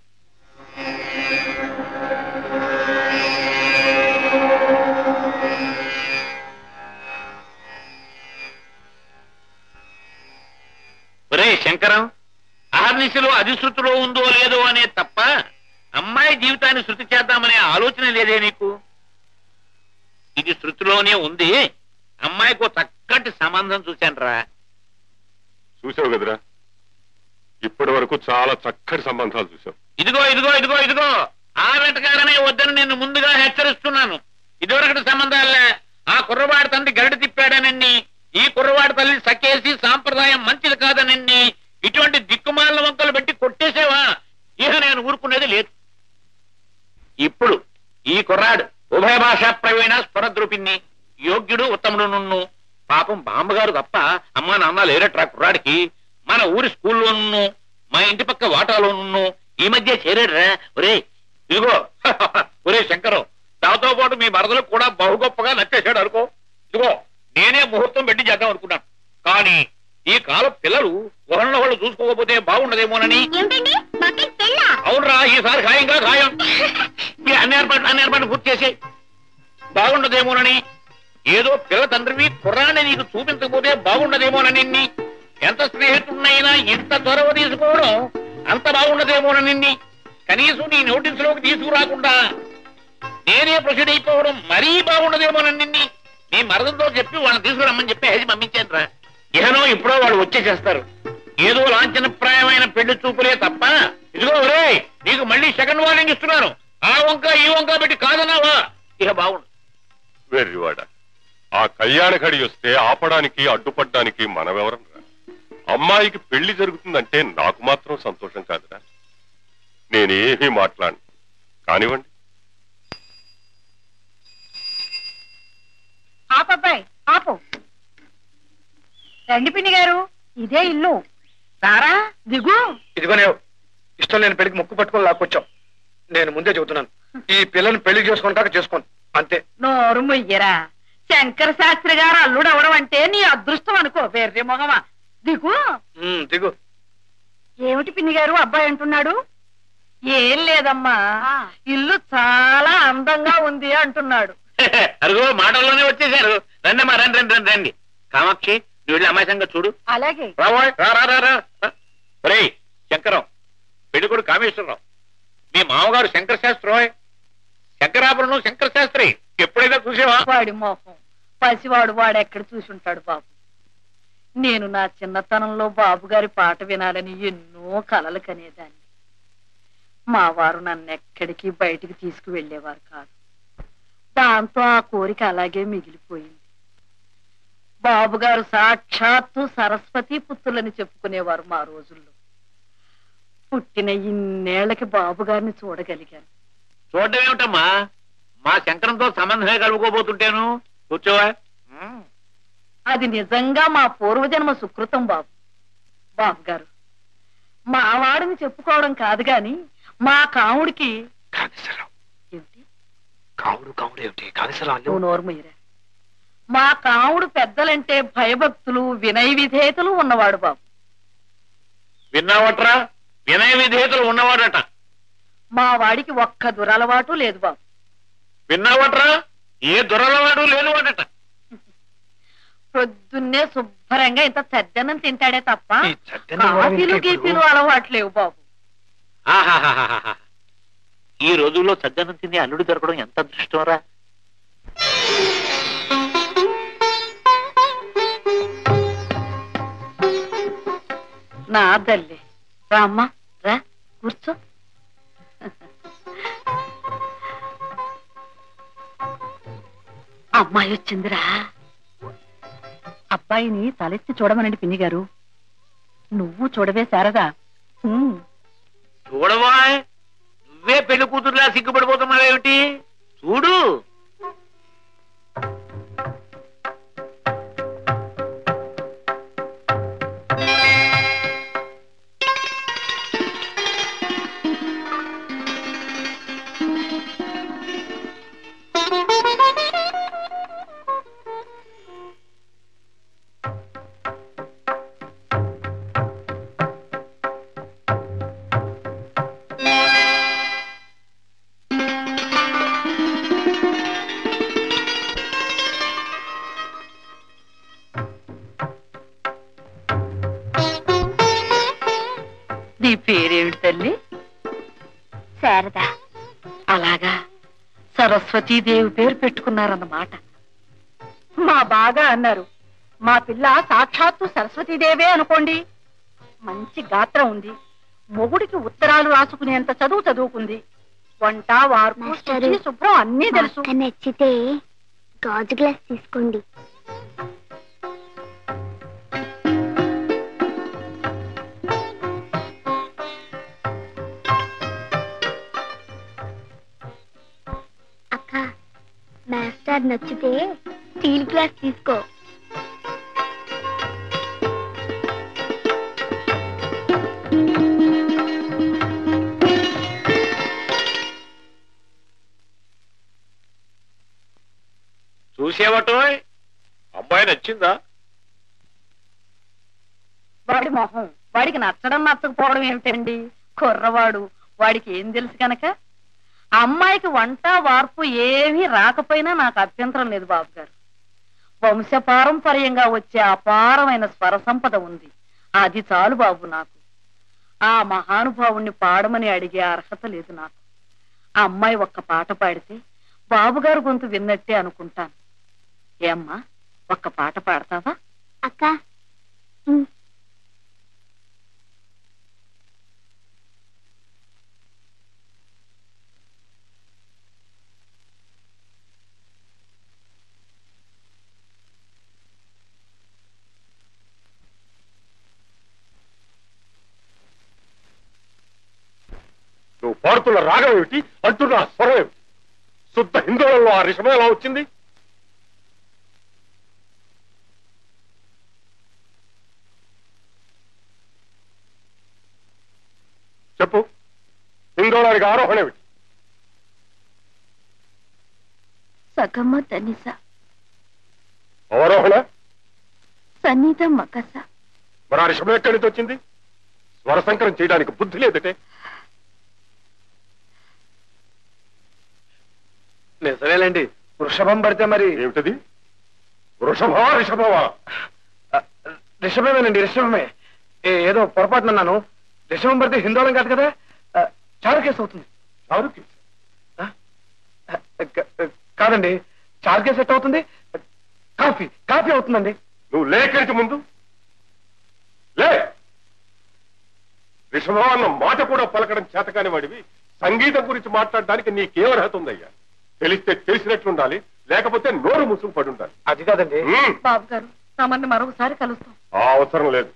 D: ఒరే శంకరం అహర్నిశలో అది శృతిలో ఉందో లేదో అనే తప్ప అమ్మాయి జీవితాన్ని శృతి చేద్దామనే ఆలోచన లేదే నీకు ఇది శృతిలోనే ఉంది అమ్మాయికి ఓ చక్కటి సంబంధం చూశాను రా
G: చూసావు కదరా ఇప్పటి వరకు చాలా చక్కటి సంబంధాలు చూసావు
D: ఇదిగో ఇదిగో ఇదిగో ఇదిగో ఆ వెంటకారనే వద్దని నేను ముందుగా హెచ్చరిస్తున్నాను ఇదివరకటి సంబంధాలే ఆ కుర్రవాడి తండ్రి గరడి తిప్పాడనండి ఈ కుర్రవాడి తల్లి సకేసి సాంప్రదాయం మంచిది కాదనండి ఇటువంటి దిక్కుమాల వంకలు పెట్టి కొట్టేసేవా ఇక నేను ఊరుకునేది లేదు ఇప్పుడు ఈ కుర్రాడు ఉభయ భాషా ప్రవీణ స్వరద్రూపిణి యోగ్యుడు ఉత్తముడు నున్ను పాపం బామ్మగారు తప్ప అమ్మా నాన్న లేరట్రా కుర్రాడికి మన ఊరి స్కూల్లోను మా ఇంటి పక్క వాటాలోను ఈ మధ్య చేరాడురా ఒరే ఇదిగో ఒరే శంకరం దాంతో పాటు మీ మరదలకు కూడా బహు గొప్పగా నచ్చేశాడు అనుకో ఇదిగో నేనే ముహూర్తం పెట్టి చేద్దాం అనుకున్నాను కానీ ఈ కాలం పిల్లలు ఒకళ్ళ వాళ్ళు చూసుకోకపోతే బాగుండదేమోనని
H: ఏమిటండి మాకేం పెళ్ళా
D: అవునరా ఈసారి ఖాయంగా ఖాయం మీ అన్ని ఏర్పాట్లు అన్ని ఏర్పాట్లు పూర్తి చేసి బాగుండదేమోనని ఏదో పిల్ల తండ్రివి కుర్రాన్ని నీకు చూపించకపోతే బాగుండదేమోనని నిన్ని. ఎంత స్నేహితుడినైనా ఇంత చొరవ తీసుకోవడం అంత బాగుండదేమోనని నిన్ని. కనీసం నీ నోటీసులోకి తీసుకురాకుండా నేనే ప్రొసీడ్ అయిపోవడం మరీ బాగుండదేమోనని నిన్ని. నీ మరదలతో చెప్పి వాళ్ళని తీసుకురమ్మని చెప్పి హెజ్ పంపించాను రా ఇహనో ఇప్పుడో వాళ్ళు వచ్చేసేస్తారు ఏదో లాంఛనప్రాయమైన పెళ్లి చూపులే తప్ప ఇదిగో ఒరే నీకు మళ్ళీ సెకండ్ వార్నింగ్ ఇస్తున్నాను ఆ వంక ఈ వంక పెట్టి కాదన్నావా ఇక బాగుండు
G: వెర్రివాడ ఆ కళ్యాణ గడి వస్తే ఆపడానికి అడ్డుపడ్డానికి మనమెవరం రా అమ్మాయికి పెళ్లి జరుగుతుందంటే నాకు మాత్రం సంతోషం కాదురా నేనేమీ మాట్లాడను కానివ్వండి
C: ఆపబ్బాయి ఆపు రండి పిన్ని గారు ఇదే ఇల్లు సారా దిగు
B: ఇదిగోనే ఇష్టం లేని పెళ్లికి ముక్కు పట్టుకొని లాక్కొచ్చాం నేను ముందే చెబుతున్నాను ఈ పిల్లని పెళ్లి చేసుకుంటాక చేసుకోండి అంతే
C: నోరు ముయ్యరా శంకర శాస్త్రి గారు అల్లుడు అవడం అంటే నీ అదృష్టం అనుకో వెర్రి మొగమా దిగు
B: ఉమ్, దిగు
C: ఏమిటి పిన్ని గారు అబ్బాయి అంటున్నాడు ఏం లేదమ్మా ఇల్లు చాలా అందంగా ఉంది అంటున్నాడు
D: అరుగో మాటల్లోనే వచ్చేసారు రండమ్మా రండి రండి రండి రండి కామాక్షి నువ్వు వెళ్ళి అమాయసంగా చూడు
C: అలాగే
D: రావోయ్, రా రా రా రా రా. ఒరేయ్ శంకరం పెళ్ళికొడు కామేశ్వరరావు మీ మామగారు శంకర శాస్త్రి శంకరాభరణం శంకర శాస్త్రి ఎప్పుడైనా చూసావా
C: వాడి మోహం పసివాడు వాడు ఎక్కడ చూసుంటాడు బాబు నేను నా చిన్నతనంలో బాబు గారి పాట వినాలని ఎన్నో కలలు కనేదాన్ని మా వారు నన్ను ఎక్కడికి బయటికి తీసుకువెళ్ళేవారు కాదు దాంతో ఆ కోరిక అలాగే మిగిలిపోయింది బాబు గారు సాక్షాత్తు సరస్వతి పుత్రులని చెప్పుకునేవారు మా రోజుల్లో పుట్టిన ఇన్నేళ్లకి బాబు గారిని చూడగలిగాను
D: చూడడం ఏమిటమ్మా మా శంకరంతో సంబంధమే కలుపుకోబోతుంటాను కూర్చోవా ఉమ్.
C: అది నిజంగా మా పూర్వజన్మ సుకృతం బాబు బాబు గారు మా వాడిని చెప్పుకోవడం కాదు గాని మా కాముడికి
B: కామేశ్వరరావు
C: ఏమిటి
B: కావుడు కావుడు ఏమిటి కామేశ్వరరావు
C: నువ్వు నోరుమయ్యరా మా కాముడు పెద్దలంటే భయభక్తులు వినయ విధేయతలు ఉన్నవాడు బాబు
D: విన్నావట్రా వినయ విధేయతలు ఉన్నవాడట
C: మా వాడికి ఒక్క దురలవాటు లేదు బాబు
D: విన్నావట్రా ఏ దొరలవాడు లేనివాడట
C: పొద్దున్నే శుభ్రంగా ఇంత చద్దన్నం తింటాడే తప్ప
B: ఈ చద్దన్నం కూడా
C: కాఫీలు
B: ఇంకే ఇప్పుడు.
C: గీఫీలు అలవాట్లేవు బాబు
D: ఆహాహాహాహా. ఈ రోజుల్లో సజ్జనం తిని అల్లుడు దొరకడం ఎంత అదృష్టం రా
C: నా తల్లి రామ్మా రా కూర్చో అమ్మాయి వచ్చిందిరా అబ్బాయిని తలెత్తి చూడమనండి పిన్ని గారు నువ్వు చూడవే శారదా ఉమ్.
D: చూడవా నువ్వే పెళ్లి కూతురులా సిగ్గుపడిపోతున్నావేమిటి చూడు
C: నీ పేరేమిటి తల్లి
H: శారదా
C: అలాగా సరస్వతీదేవి పేరు పెట్టుకున్నారన్నమాట
K: మా బాగా అన్నారు మా పిల్ల సాక్షాత్తు సరస్వతీదేవే అనుకోండి మంచి గాత్రం ఉంది మొగుడికి ఉత్తరాలు రాసుకునేంత చదువు చదువుకుంది వంట వార్పు
H: మాస్టారు,
K: శుచి, శుభ్రం అన్నీ తెలుసు
H: అక్క నచ్చితే గాజు గ్లాస్ తీసుకోండి అక్క మాస్టర్ నచ్చితే స్టీల్ గ్లాస్ తీసుకో
D: చూసేవటో అమ్మాయి నచ్చిందా
K: వాడి మొహం వాడికి నచ్చడం నచ్చకపోవడం ఏమిటండి కుర్రవాడు వాడికి ఏం తెలుసు కనుక ఆ అమ్మాయికి వంట వార్పు ఏమీ రాకపోయినా నాకు అభ్యంతరం లేదు బాబు గారు వంశపారంపర్యంగా వచ్చే అపారమైన స్వర సంపద ఉంది అది చాలు బాబు నాకు ఆ మహానుభావుణ్ణి పాడమని అడిగే అర్హత లేదు నాకు ఆ అమ్మాయి ఒక్క పాట పాడితే బాబుగారు గొంతు విన్నట్టే అనుకుంటాను ఏమ్మా ఒక్క పాట పాడతావా
H: అక్క ఉమ్.
G: నువ్వు పాడుతున్న రాగం ఏమిటి అంటున్న ఆ స్వరం ఏమిటి శుద్ధ హిందువులలో ఆ రిషభం ఎలా వచ్చింది చెప్పు హిందోళానికి ఆరోహణ ఏమిటి
I: సగమ తనిస
G: అవరోహణ
I: సన్నిధ మకస
G: మరి ఆ రిషభం ఎక్కడి నుంచి వచ్చింది స్వర సంకరం చేయడానికి బుద్ధి లేదటే
B: నిజమేలేండి వృషభం పడితే మరి
G: ఏమిటది వృషభా రిషభవా
B: రిషభమేనండి రిషభమే ఏ- ఏదో పొరపాటున అన్నాను రిషభం పడితే హిందోళం కాదు కదా ఆ, చారు కేసు అవుతుంది
G: చారుకి
B: ఆ? క- కాదండి చారు కేసు ఎట్ అవుతుంది కాఫీ కాఫీ అవుతుందండి
G: నువ్వు లేఖనికి ముందు లే రిషభం అన్న మాట కూడా పలకడం చేతకాని వాడివి సంగీతం గురించి మాట్లాడడానికి నీకేం అర్హత ఉందయ్యా తెలిస్తే తెలిసినట్లుండాలి లేకపోతే నోరు ముసుగు పడి ఉండాలి
B: అది కాదండి
G: ఉమ్,
K: బాబు గారు తమని మరొకసారి కలుస్తాం
G: ఆ అవసరం లేదు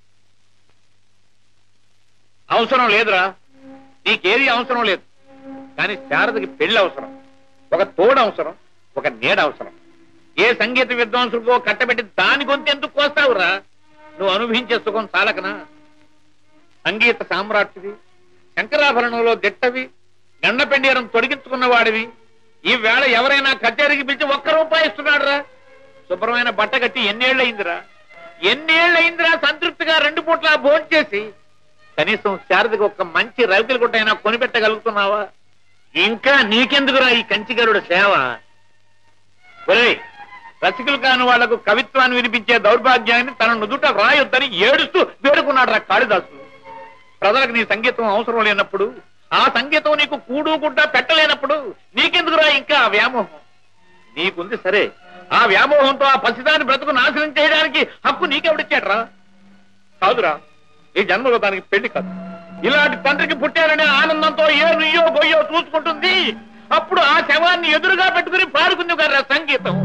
D: అవసరం లేదురా నీకేది అవసరం లేదు కానీ శారదకి పెళ్లి అవసరం ఒక తోడు అవసరం ఒక నీడ అవసరం ఏ సంగీత విద్వాంసుడికో కట్టబెట్టి దాని గొంతు ఎందుకు కోస్తావురా నువ్వు అనుభవించే సుఖం చాలకనా సంగీత సామ్రాట్టివి శంకరాభరణంలో దిట్టవి గండపెండీరం తొడిగించుకున్న వాడివి ఈ వేళ ఎవరైనా కచేరికి పిలిచి ఒక్క రూపాయి ఇస్తున్నాడు రా శుభ్రమైన బట్ట కట్టి ఎన్నేళ్ళయిందిరా ఎన్నేళ్ళయిందిరా సంతృప్తిగా రెండు పూట్ల భోంచేసి కనీసం శారదకి ఒక మంచి రవికల గుట్టైనా కొనిపెట్టగలుగుతున్నావా ఇంకా నీకెందుకురా ఈ కంచిగరుడు సేవ ఒరేయ్ రసికులు కాని వాళ్లకు కవిత్వాన్ని వినిపించే దౌర్భాగ్యాన్ని తన నుదుట రాయొద్దని ఏడుస్తూ వేడుకున్నాడు రా కాళిదాసు ప్రజలకు నీ సంగీతం అవసరం లేనప్పుడు ఆ సంగీతం నీకు కూడు గుడ్డ పెట్టలేనప్పుడు నీకెందుకురా ఇంకా ఆ వ్యామోహం నీకుంది సరే ఆ వ్యామోహంతో ఆ పసిదాని బ్రతుకు నాశనం చేయడానికి హక్కు నీకెవడిచ్చాడ్రా కాదురా ఈ జన్మలో దానికి పెళ్లి కాదు ఇలాంటి తండ్రికి పుట్టారనే ఆనందంతో ఏ నుయ్యో గొయ్యో చూసుకుంటుంది అప్పుడు ఆ శవాన్ని ఎదురుగా పెట్టుకుని పాడుకుంది కదా సంగీతం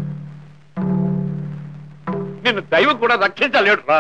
D: నిన్ను దైవం కూడా రక్షించలేడురా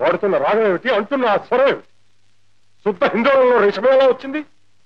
G: పాడుతున్న రాగం ఏమిటి అంటున్న ఆ స్వరం ఏమిటి శుద్ధ హిందువులలో రేషమే ఎలా వచ్చింది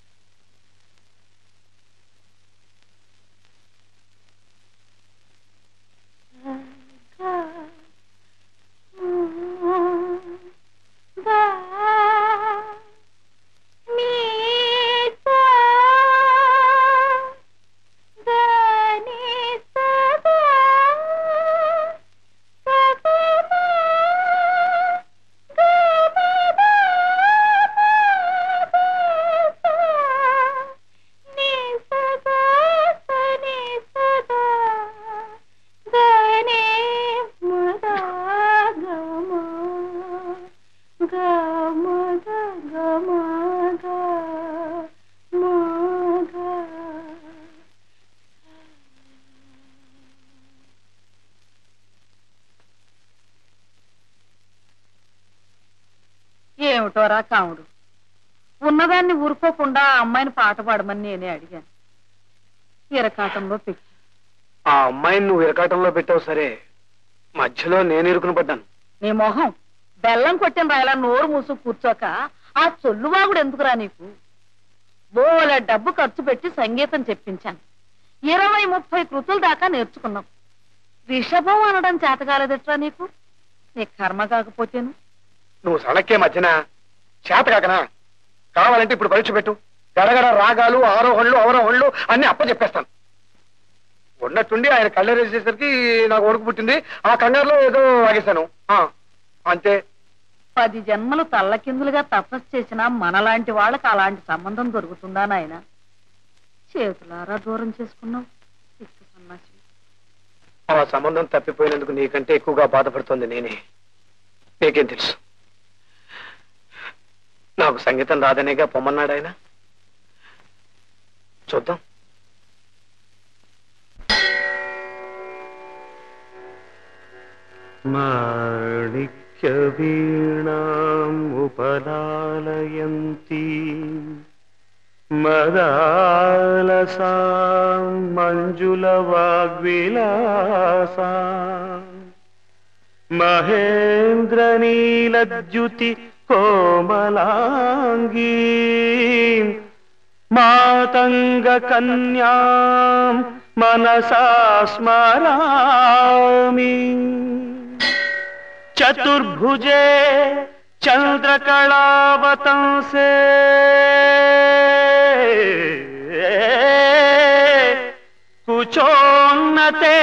K: ఏమిటోరా కాముడు ఉన్నదాన్ని ఊరుకోకుండా ఆ అమ్మాయిని పాట పాడమని నేనే అడిగాను ఇరకాటంలో పెట్టి
B: ఆ అమ్మాయిని నువ్వు ఇరకాటంలో పెట్టావు సరే మధ్యలో నేను ఇరుకుని పడ్డాను
K: నీ మొహం బెల్లం కొట్టిన రాయలా నోరు మూసు కూర్చోక ఆ చొల్లువాగుడు ఎందుకురా నీకు బోల డబ్బు ఖర్చు పెట్టి సంగీతం చెప్పించాను ఇరవై ముప్పై కృతుల దాకా నేర్చుకున్నావు రిషభం అనడం చేతగాలదట్రా నీకు నీ కర్మ కాకపోతేను
B: నువ్వు సడక్కే మధ్యన చేత కాకనా కావాలంటే ఇప్పుడు పరీక్ష పెట్టు గడగడ రాగాలు ఆరోహణలు అవరోహణలు అన్ని అప్ప చెప్పేస్తాను ఉన్నట్టుండి ఆయన కళ్ళేసేసరికి నాకు ఒడుకు పుట్టింది ఆ కంగారులో ఏదో వాగేశాను ఆ, అంతే
K: పది జన్మలు తల్లకిందులుగా తపస్సు చేసిన మనలాంటి వాళ్ళకి అలాంటి సంబంధం దొరుకుతుందా నాయన చేతులారా దూరం చేసుకున్నావు పిచ్చి సన్నాసి
B: ఆ సంబంధం తప్పిపోయినందుకు నీకంటే ఎక్కువగా బాధపడుతోంది నేనే నీకేం తెలుసు నాకు సంగీతం రాదనేగా పొమ్మన్నాడు ఆయన చూద్దాం
J: माणिक्यवीणामुपलालयन्ती मदालसां मञ्जुलवाग्विलासा महेन्द्रनीलद्युति कोमलाङ्गी मातङ्गकन्यां मनसा स्मरामि चतुर्भुजे चन्द्रकलावतंसे कुचोन्नते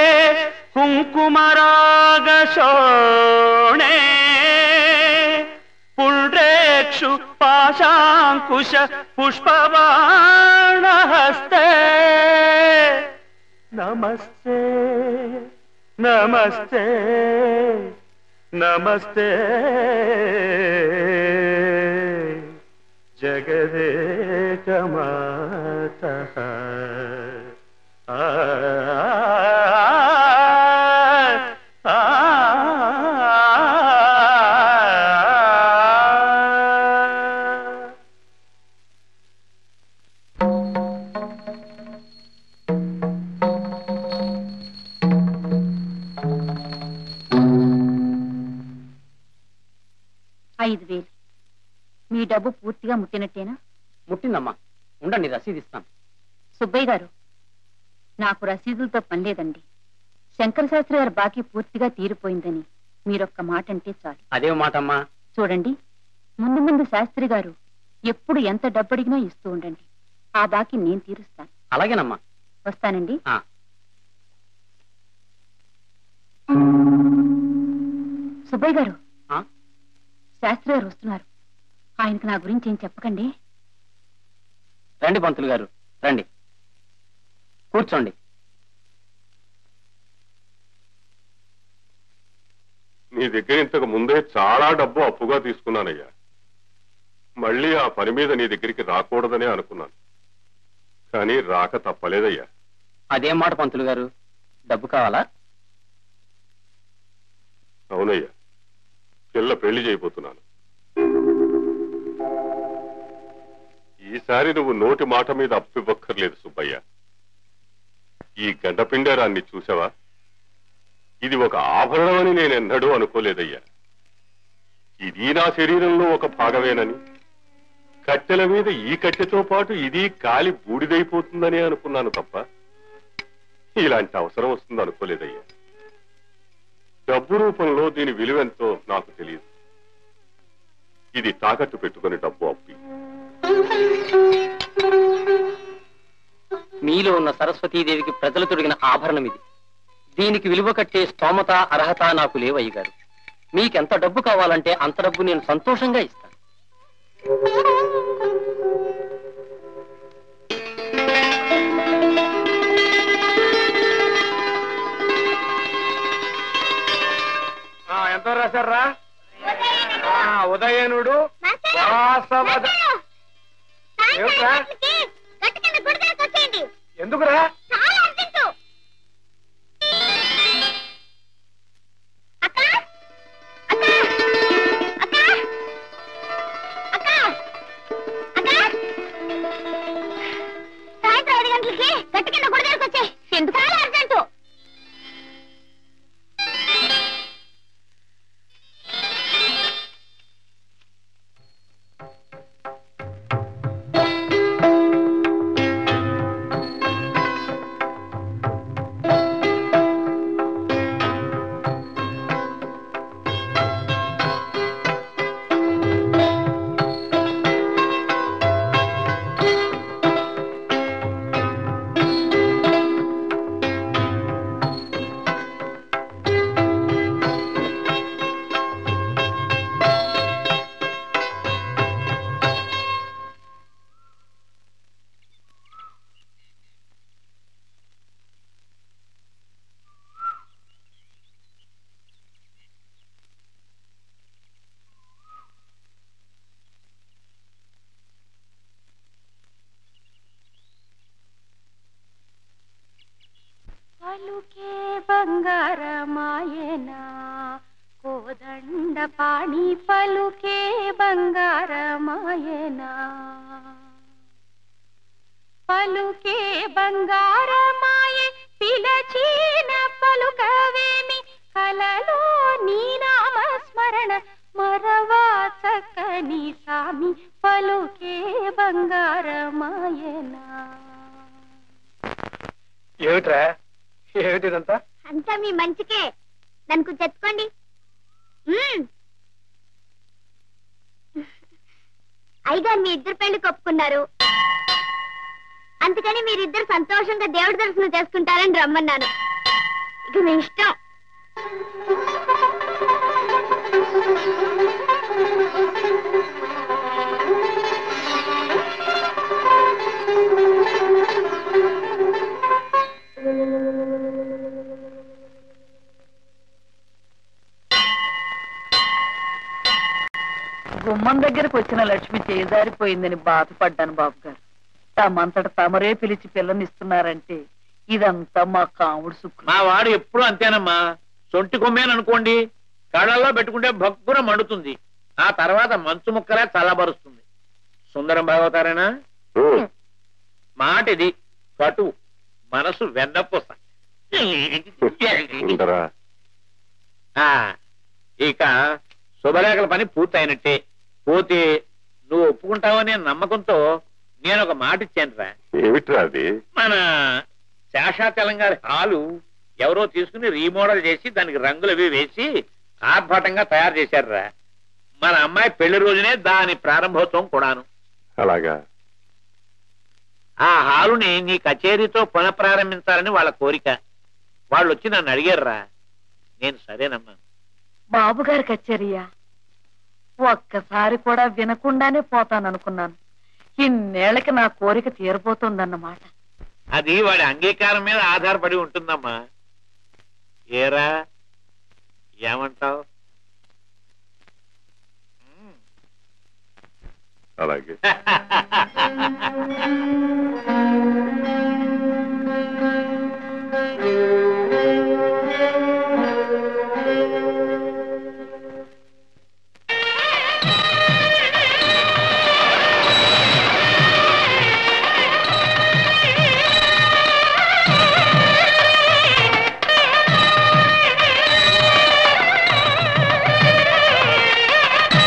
J: कुङ्कुमरागशोणे पुण्ड्रेक्षु पाशाङ्कुश पुष्पबाणहस्ते नमस्ते नमस्ते नमस्ते जगदेकमातः आ, आ, आ,
C: ఐదు వేలు మీ డబ్బు పూర్తిగా ముట్టినట్టేనా
E: ముట్టిందమ్మా ఉండండి రసీదు ఇస్తాను
C: సుబ్బయ్య గారు నాకు రసీదులతో పని లేదండి శంకర శాస్త్రి గారి బాకీ పూర్తిగా తీరిపోయిందని మీరొక్క మాట అంటే చాలు
E: అదే మాటమ్మా
C: చూడండి ముందు ముందు శాస్త్రి గారు ఎప్పుడు ఎంత డబ్బు అడిగినా ఇస్తూ ఉండండి ఆ బాకీ నేను తీరుస్తాను
E: అలాగేనమ్మా
C: వస్తానండి
E: ఆ.
C: సుబ్బయ్య గారు
E: ఆ?
C: శాస్త్రి గారు వస్తున్నారు ఆయనకు నా గురించి ఏం చెప్పకండి
E: రండి పంతులు గారు రండి కూర్చోండి
G: నీ దగ్గర ఇంతకు ముందే చాలా డబ్బు అప్పుగా తీసుకున్నానయ్యా మళ్ళీ ఆ పని మీద నీ దగ్గరికి రాకూడదనే అనుకున్నాను కానీ రాక తప్పలేదయ్యా
E: అదేం మాట పంతులు గారు డబ్బు కావాలా
G: అవునయ్యా పిల్ల పెళ్లి చేయబోతున్నాను ఈసారి నువ్వు నోటి మాట మీద అప్పివ్వక్కర్లేదు సుబ్బయ్య ఈ గండపిండారాన్ని చూసావా ఇది ఒక ఆభరణమని నేను ఎన్నడూ అనుకోలేదయ్యా ఇది నా శరీరంలో ఒక భాగమేనని కట్టెల మీద ఈ కట్టెతో పాటు ఇది కాలి బూడిదైపోతుందని అనుకున్నాను తప్ప ఇలాంటి అవసరం వస్తుంది అనుకోలేదయ్యా డబ్బు రూపంలో దీని విలువెంతో నాకు తెలియదు ఇది తాకట్టు పెట్టుకుని డబ్బు అప్పి
M: మీలో ఉన్న సరస్వతీదేవికి ప్రజలు తొడిగిన ఆభరణం ఇది దీనికి విలువ కట్టే స్తోమత అర్హత నాకు లేవయ్య గారు మీకెంత డబ్బు కావాలంటే అంత డబ్బు నేను సంతోషంగా ఇస్తాను
B: ఎంత రాశారా ఉదయనుడు వాసవద ఏమిట్రా?
H: గట్టు కింద గుడి దగ్గరకు వచ్చేయండి
B: ఎందుకురా
H: చాలా అర్జెంటు అక్క అక్క అక్క అక్క అక్క సాయంత్రం ఐదు గంటలకి గట్టు కింద గుడి దగ్గరకు వచ్చే ఎందుకు చాలా అర్జెంటు
I: పలుకే బంగారమాయనా కోదండ పాణి పలుకే బంగారమాయనా పలుకే బంగారమాయే పిలచీన పలుకవేమి కలలో నీ నామ స్మరణ మరవా చక్కని సామి పలుకే బంగారమాయనా
B: ఏమిట్రా ఏమిటిదంతా
H: అంతా మీ మంచికే నన్ను కొంచెం ఎత్తుకోండి మ్మ్. అయ్యగారు మీ ఇద్దరు పెళ్లి కొప్పుకున్నారు అందుకని మీరిద్దరు సంతోషంగా దేవుడి దర్శనం చేసుకుంటారని రమ్మన్నాను ఇక మీ ఇష్టం
K: గుమ్మం దగ్గరకు వచ్చిన లక్ష్మి చేజారిపోయిందని బాధపడ్డాను బాబు గారు తమంతట తమరే పిలిచి పిల్లనిస్తున్నారంటే ఇదంతా మా కాముడు సుఖం
D: మా వాడు ఎప్పుడు అంతేనమ్మా సొంటి కొమ్మేననుకోండి కళ్ళల్లో పెట్టుకుంటే భక్కున మండుతుంది ఆ తర్వాత మంచు ముక్కలే చల్లబరుస్తుంది సుందరం బాగవుతారేనా మాట ఇది కటు మనసు వెన్నపూస
G: ఉండరా
D: ఆ, ఇక శుభలేఖల పని పూర్తయినట్టే పోతే నువ్వు ఒప్పుకుంటావనే నమ్మకంతో నేను ఒక మాట ఇచ్చాను రా
G: ఏమిట్రా అది
D: మన శేషాచలం గారి హాలు ఎవరో తీసుకుని రీమోడల్ చేసి దానికి రంగులు అవి వేసి ఆర్భాటంగా తయారు చేశారురా మన అమ్మాయి పెళ్లి రోజునే దాని ప్రారంభోత్సవం కూడాను
G: అలాగా
D: ఆ హాలుని నీ కచేరీతో పునఃప్రారంభించాలని వాళ్ళ కోరిక వాళ్ళు వచ్చి నన్ను అడిగారురా నేను సరేనమ్మా
K: బాబు గారి కచేరియా ఒక్కసారి కూడా వినకుండానే పోతాననుకున్నాను ఇన్నేళ్లకి నా కోరిక తీరబోతోందన్నమాట
D: అది వాడి అంగీకారం మీద ఆధారపడి ఉంటుందమ్మా ఏరా ఏమంటావు
G: అలాగే
H: ఆ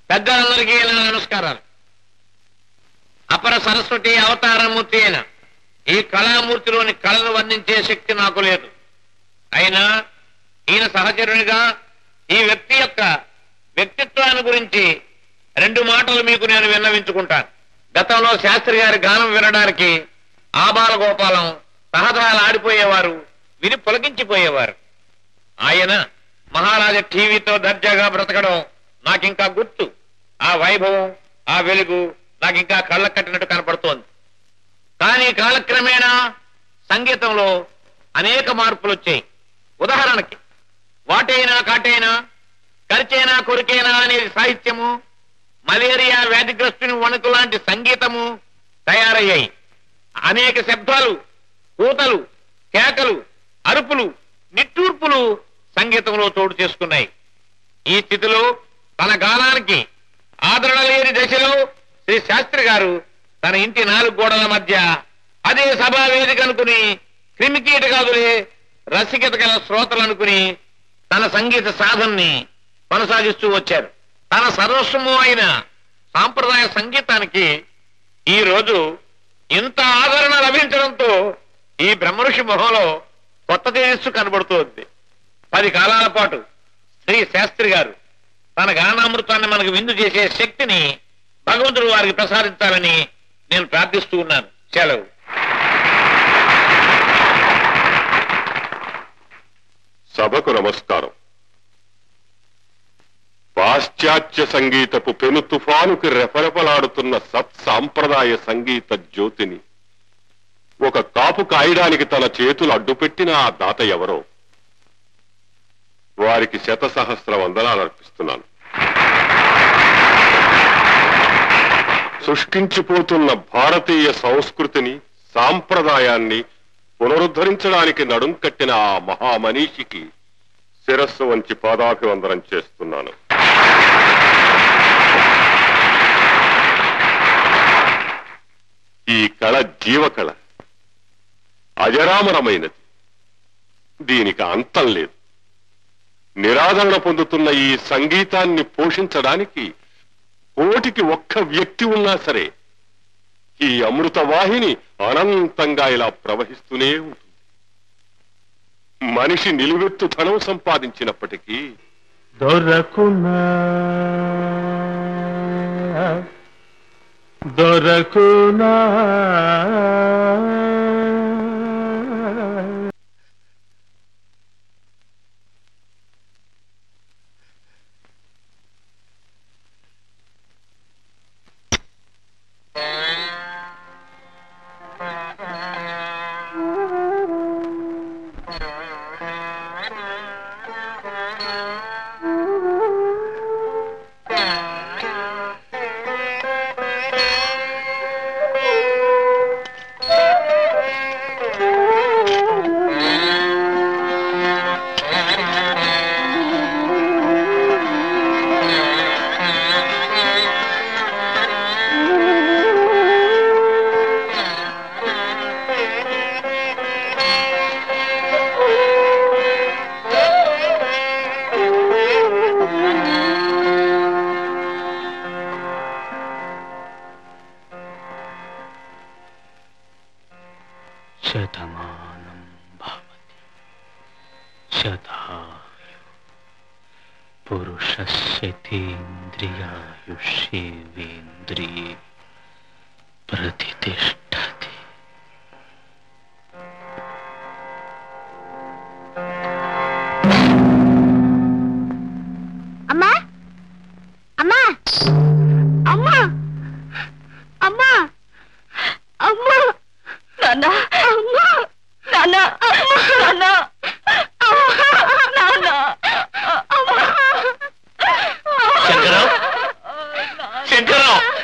D: పెద్దలందరికీ నా నమస్కారాలు అపర సరస్వతి అవతారమూర్తి అయిన ఈ కళామూర్తిలోని కళను వర్ణించే శక్తి నాకు లేదు అయినా ఈయన సహచరునిగా ఈ వ్యక్తి యొక్క వ్యక్తిత్వాన్ని గురించి రెండు మాటలు మీకు నేను విన్నవించుకుంటాను గతంలో శాస్త్రి గారి గానం వినడానికి ఆబాల గోపాలం తహతహాలు ఆడిపోయేవారు విని పులకించిపోయేవారు ఆయన మహారాజా టీవీతో దర్జాగా బ్రతకడం నాకింకా గుర్తు ఆ వైభవం ఆ వెలుగు నాకింకా కళ్ళకు కట్టినట్టు కనపడుతోంది కానీ కాలక్రమేణా సంగీతంలో అనేక మార్పులు వచ్చాయి ఉదాహరణకి వాటైనా కాటైనా కరిచైనా కొరికైనా అనేది సాహిత్యము మలేరియా వ్యాధిగ్రస్తుని వణుకు లాంటి సంగీతము తయారయ్యాయి అనేక శబ్దాలు కూతలు కేకలు అరుపులు నిట్టూర్పులు సంగీతంలో చోటు చేసుకున్నాయి ఈ స్థితిలో తన గానానికి ఆదరణ లేని దశలో శ్రీ శాస్త్రి గారు తన ఇంటి నాలుగు గోడల మధ్య అదే సభా వేదిక అనుకుని క్రిమికీటకాదులే రసికత గల శ్రోతలు అనుకుని తన సంగీత సాధనని కొనసాగిస్తూ వచ్చారు తన సర్వస్వము అయిన సాంప్రదాయ సంగీతానికి ఈ రోజు ఇంత ఆదరణ లభించడంతో ఈ బ్రహ్మఋషి మొహంలో కొత్త తేజస్సు కనబడుతోంది పది కాలాల పాటు శ్రీ శాస్త్రి గారు తన గానామృతాన్ని మనకు విందు చేసే శక్తిని భగవంతుడు వారికి ప్రసాదించాలని నేను ప్రార్థిస్తూ ఉన్నాను సెలవు
G: సభకు నమస్కారం పాశ్చాత్య సంగీతపు పెను తుఫానుకి రెపరెపలాడుతున్న సత్ సాంప్రదాయ సంగీత జ్యోతిని ఒక కాపు కాయడానికి తన చేతులు అడ్డుపెట్టిన ఆ దాత ఎవరో వారికి శత సహస్ర వందనాలు అర్పిస్తున్నాను సృష్టించిపోతున్న భారతీయ సంస్కృతిని సాంప్రదాయాన్ని పునరుద్ధరించడానికి నడుం కట్టిన ఆ మహామనీషికి శిరస్సు వంచి పాదాభివందనం చేస్తున్నాను ఈ కళ జీవకళ అజరామరమైనది దీనికి అంతం లేదు నిరాదరణ పొందుతున్న ఈ సంగీతాన్ని పోషించడానికి కోటికి ఒక్క వ్యక్తి ఉన్నా సరే ఈ అమృత వాహిని అనంతంగా ఇలా ప్రవహిస్తూనే ఉంటుంది మనిషి నిలువెత్తు ధనం సంపాదించినప్పటికీ
J: దొరకునా దొరకునా శతమానం భవతి శతాయు పురుషస్యతేంద్రియాయుష్యేంద్రియే ప్రతిష్టతి
H: అమ్మా అమ్మా అమ్మా అమ్మా అమ్మా
K: నాన్న
H: అమ్మా
K: నాన్న నాన్న నాన్న
D: శంకరం శంకరం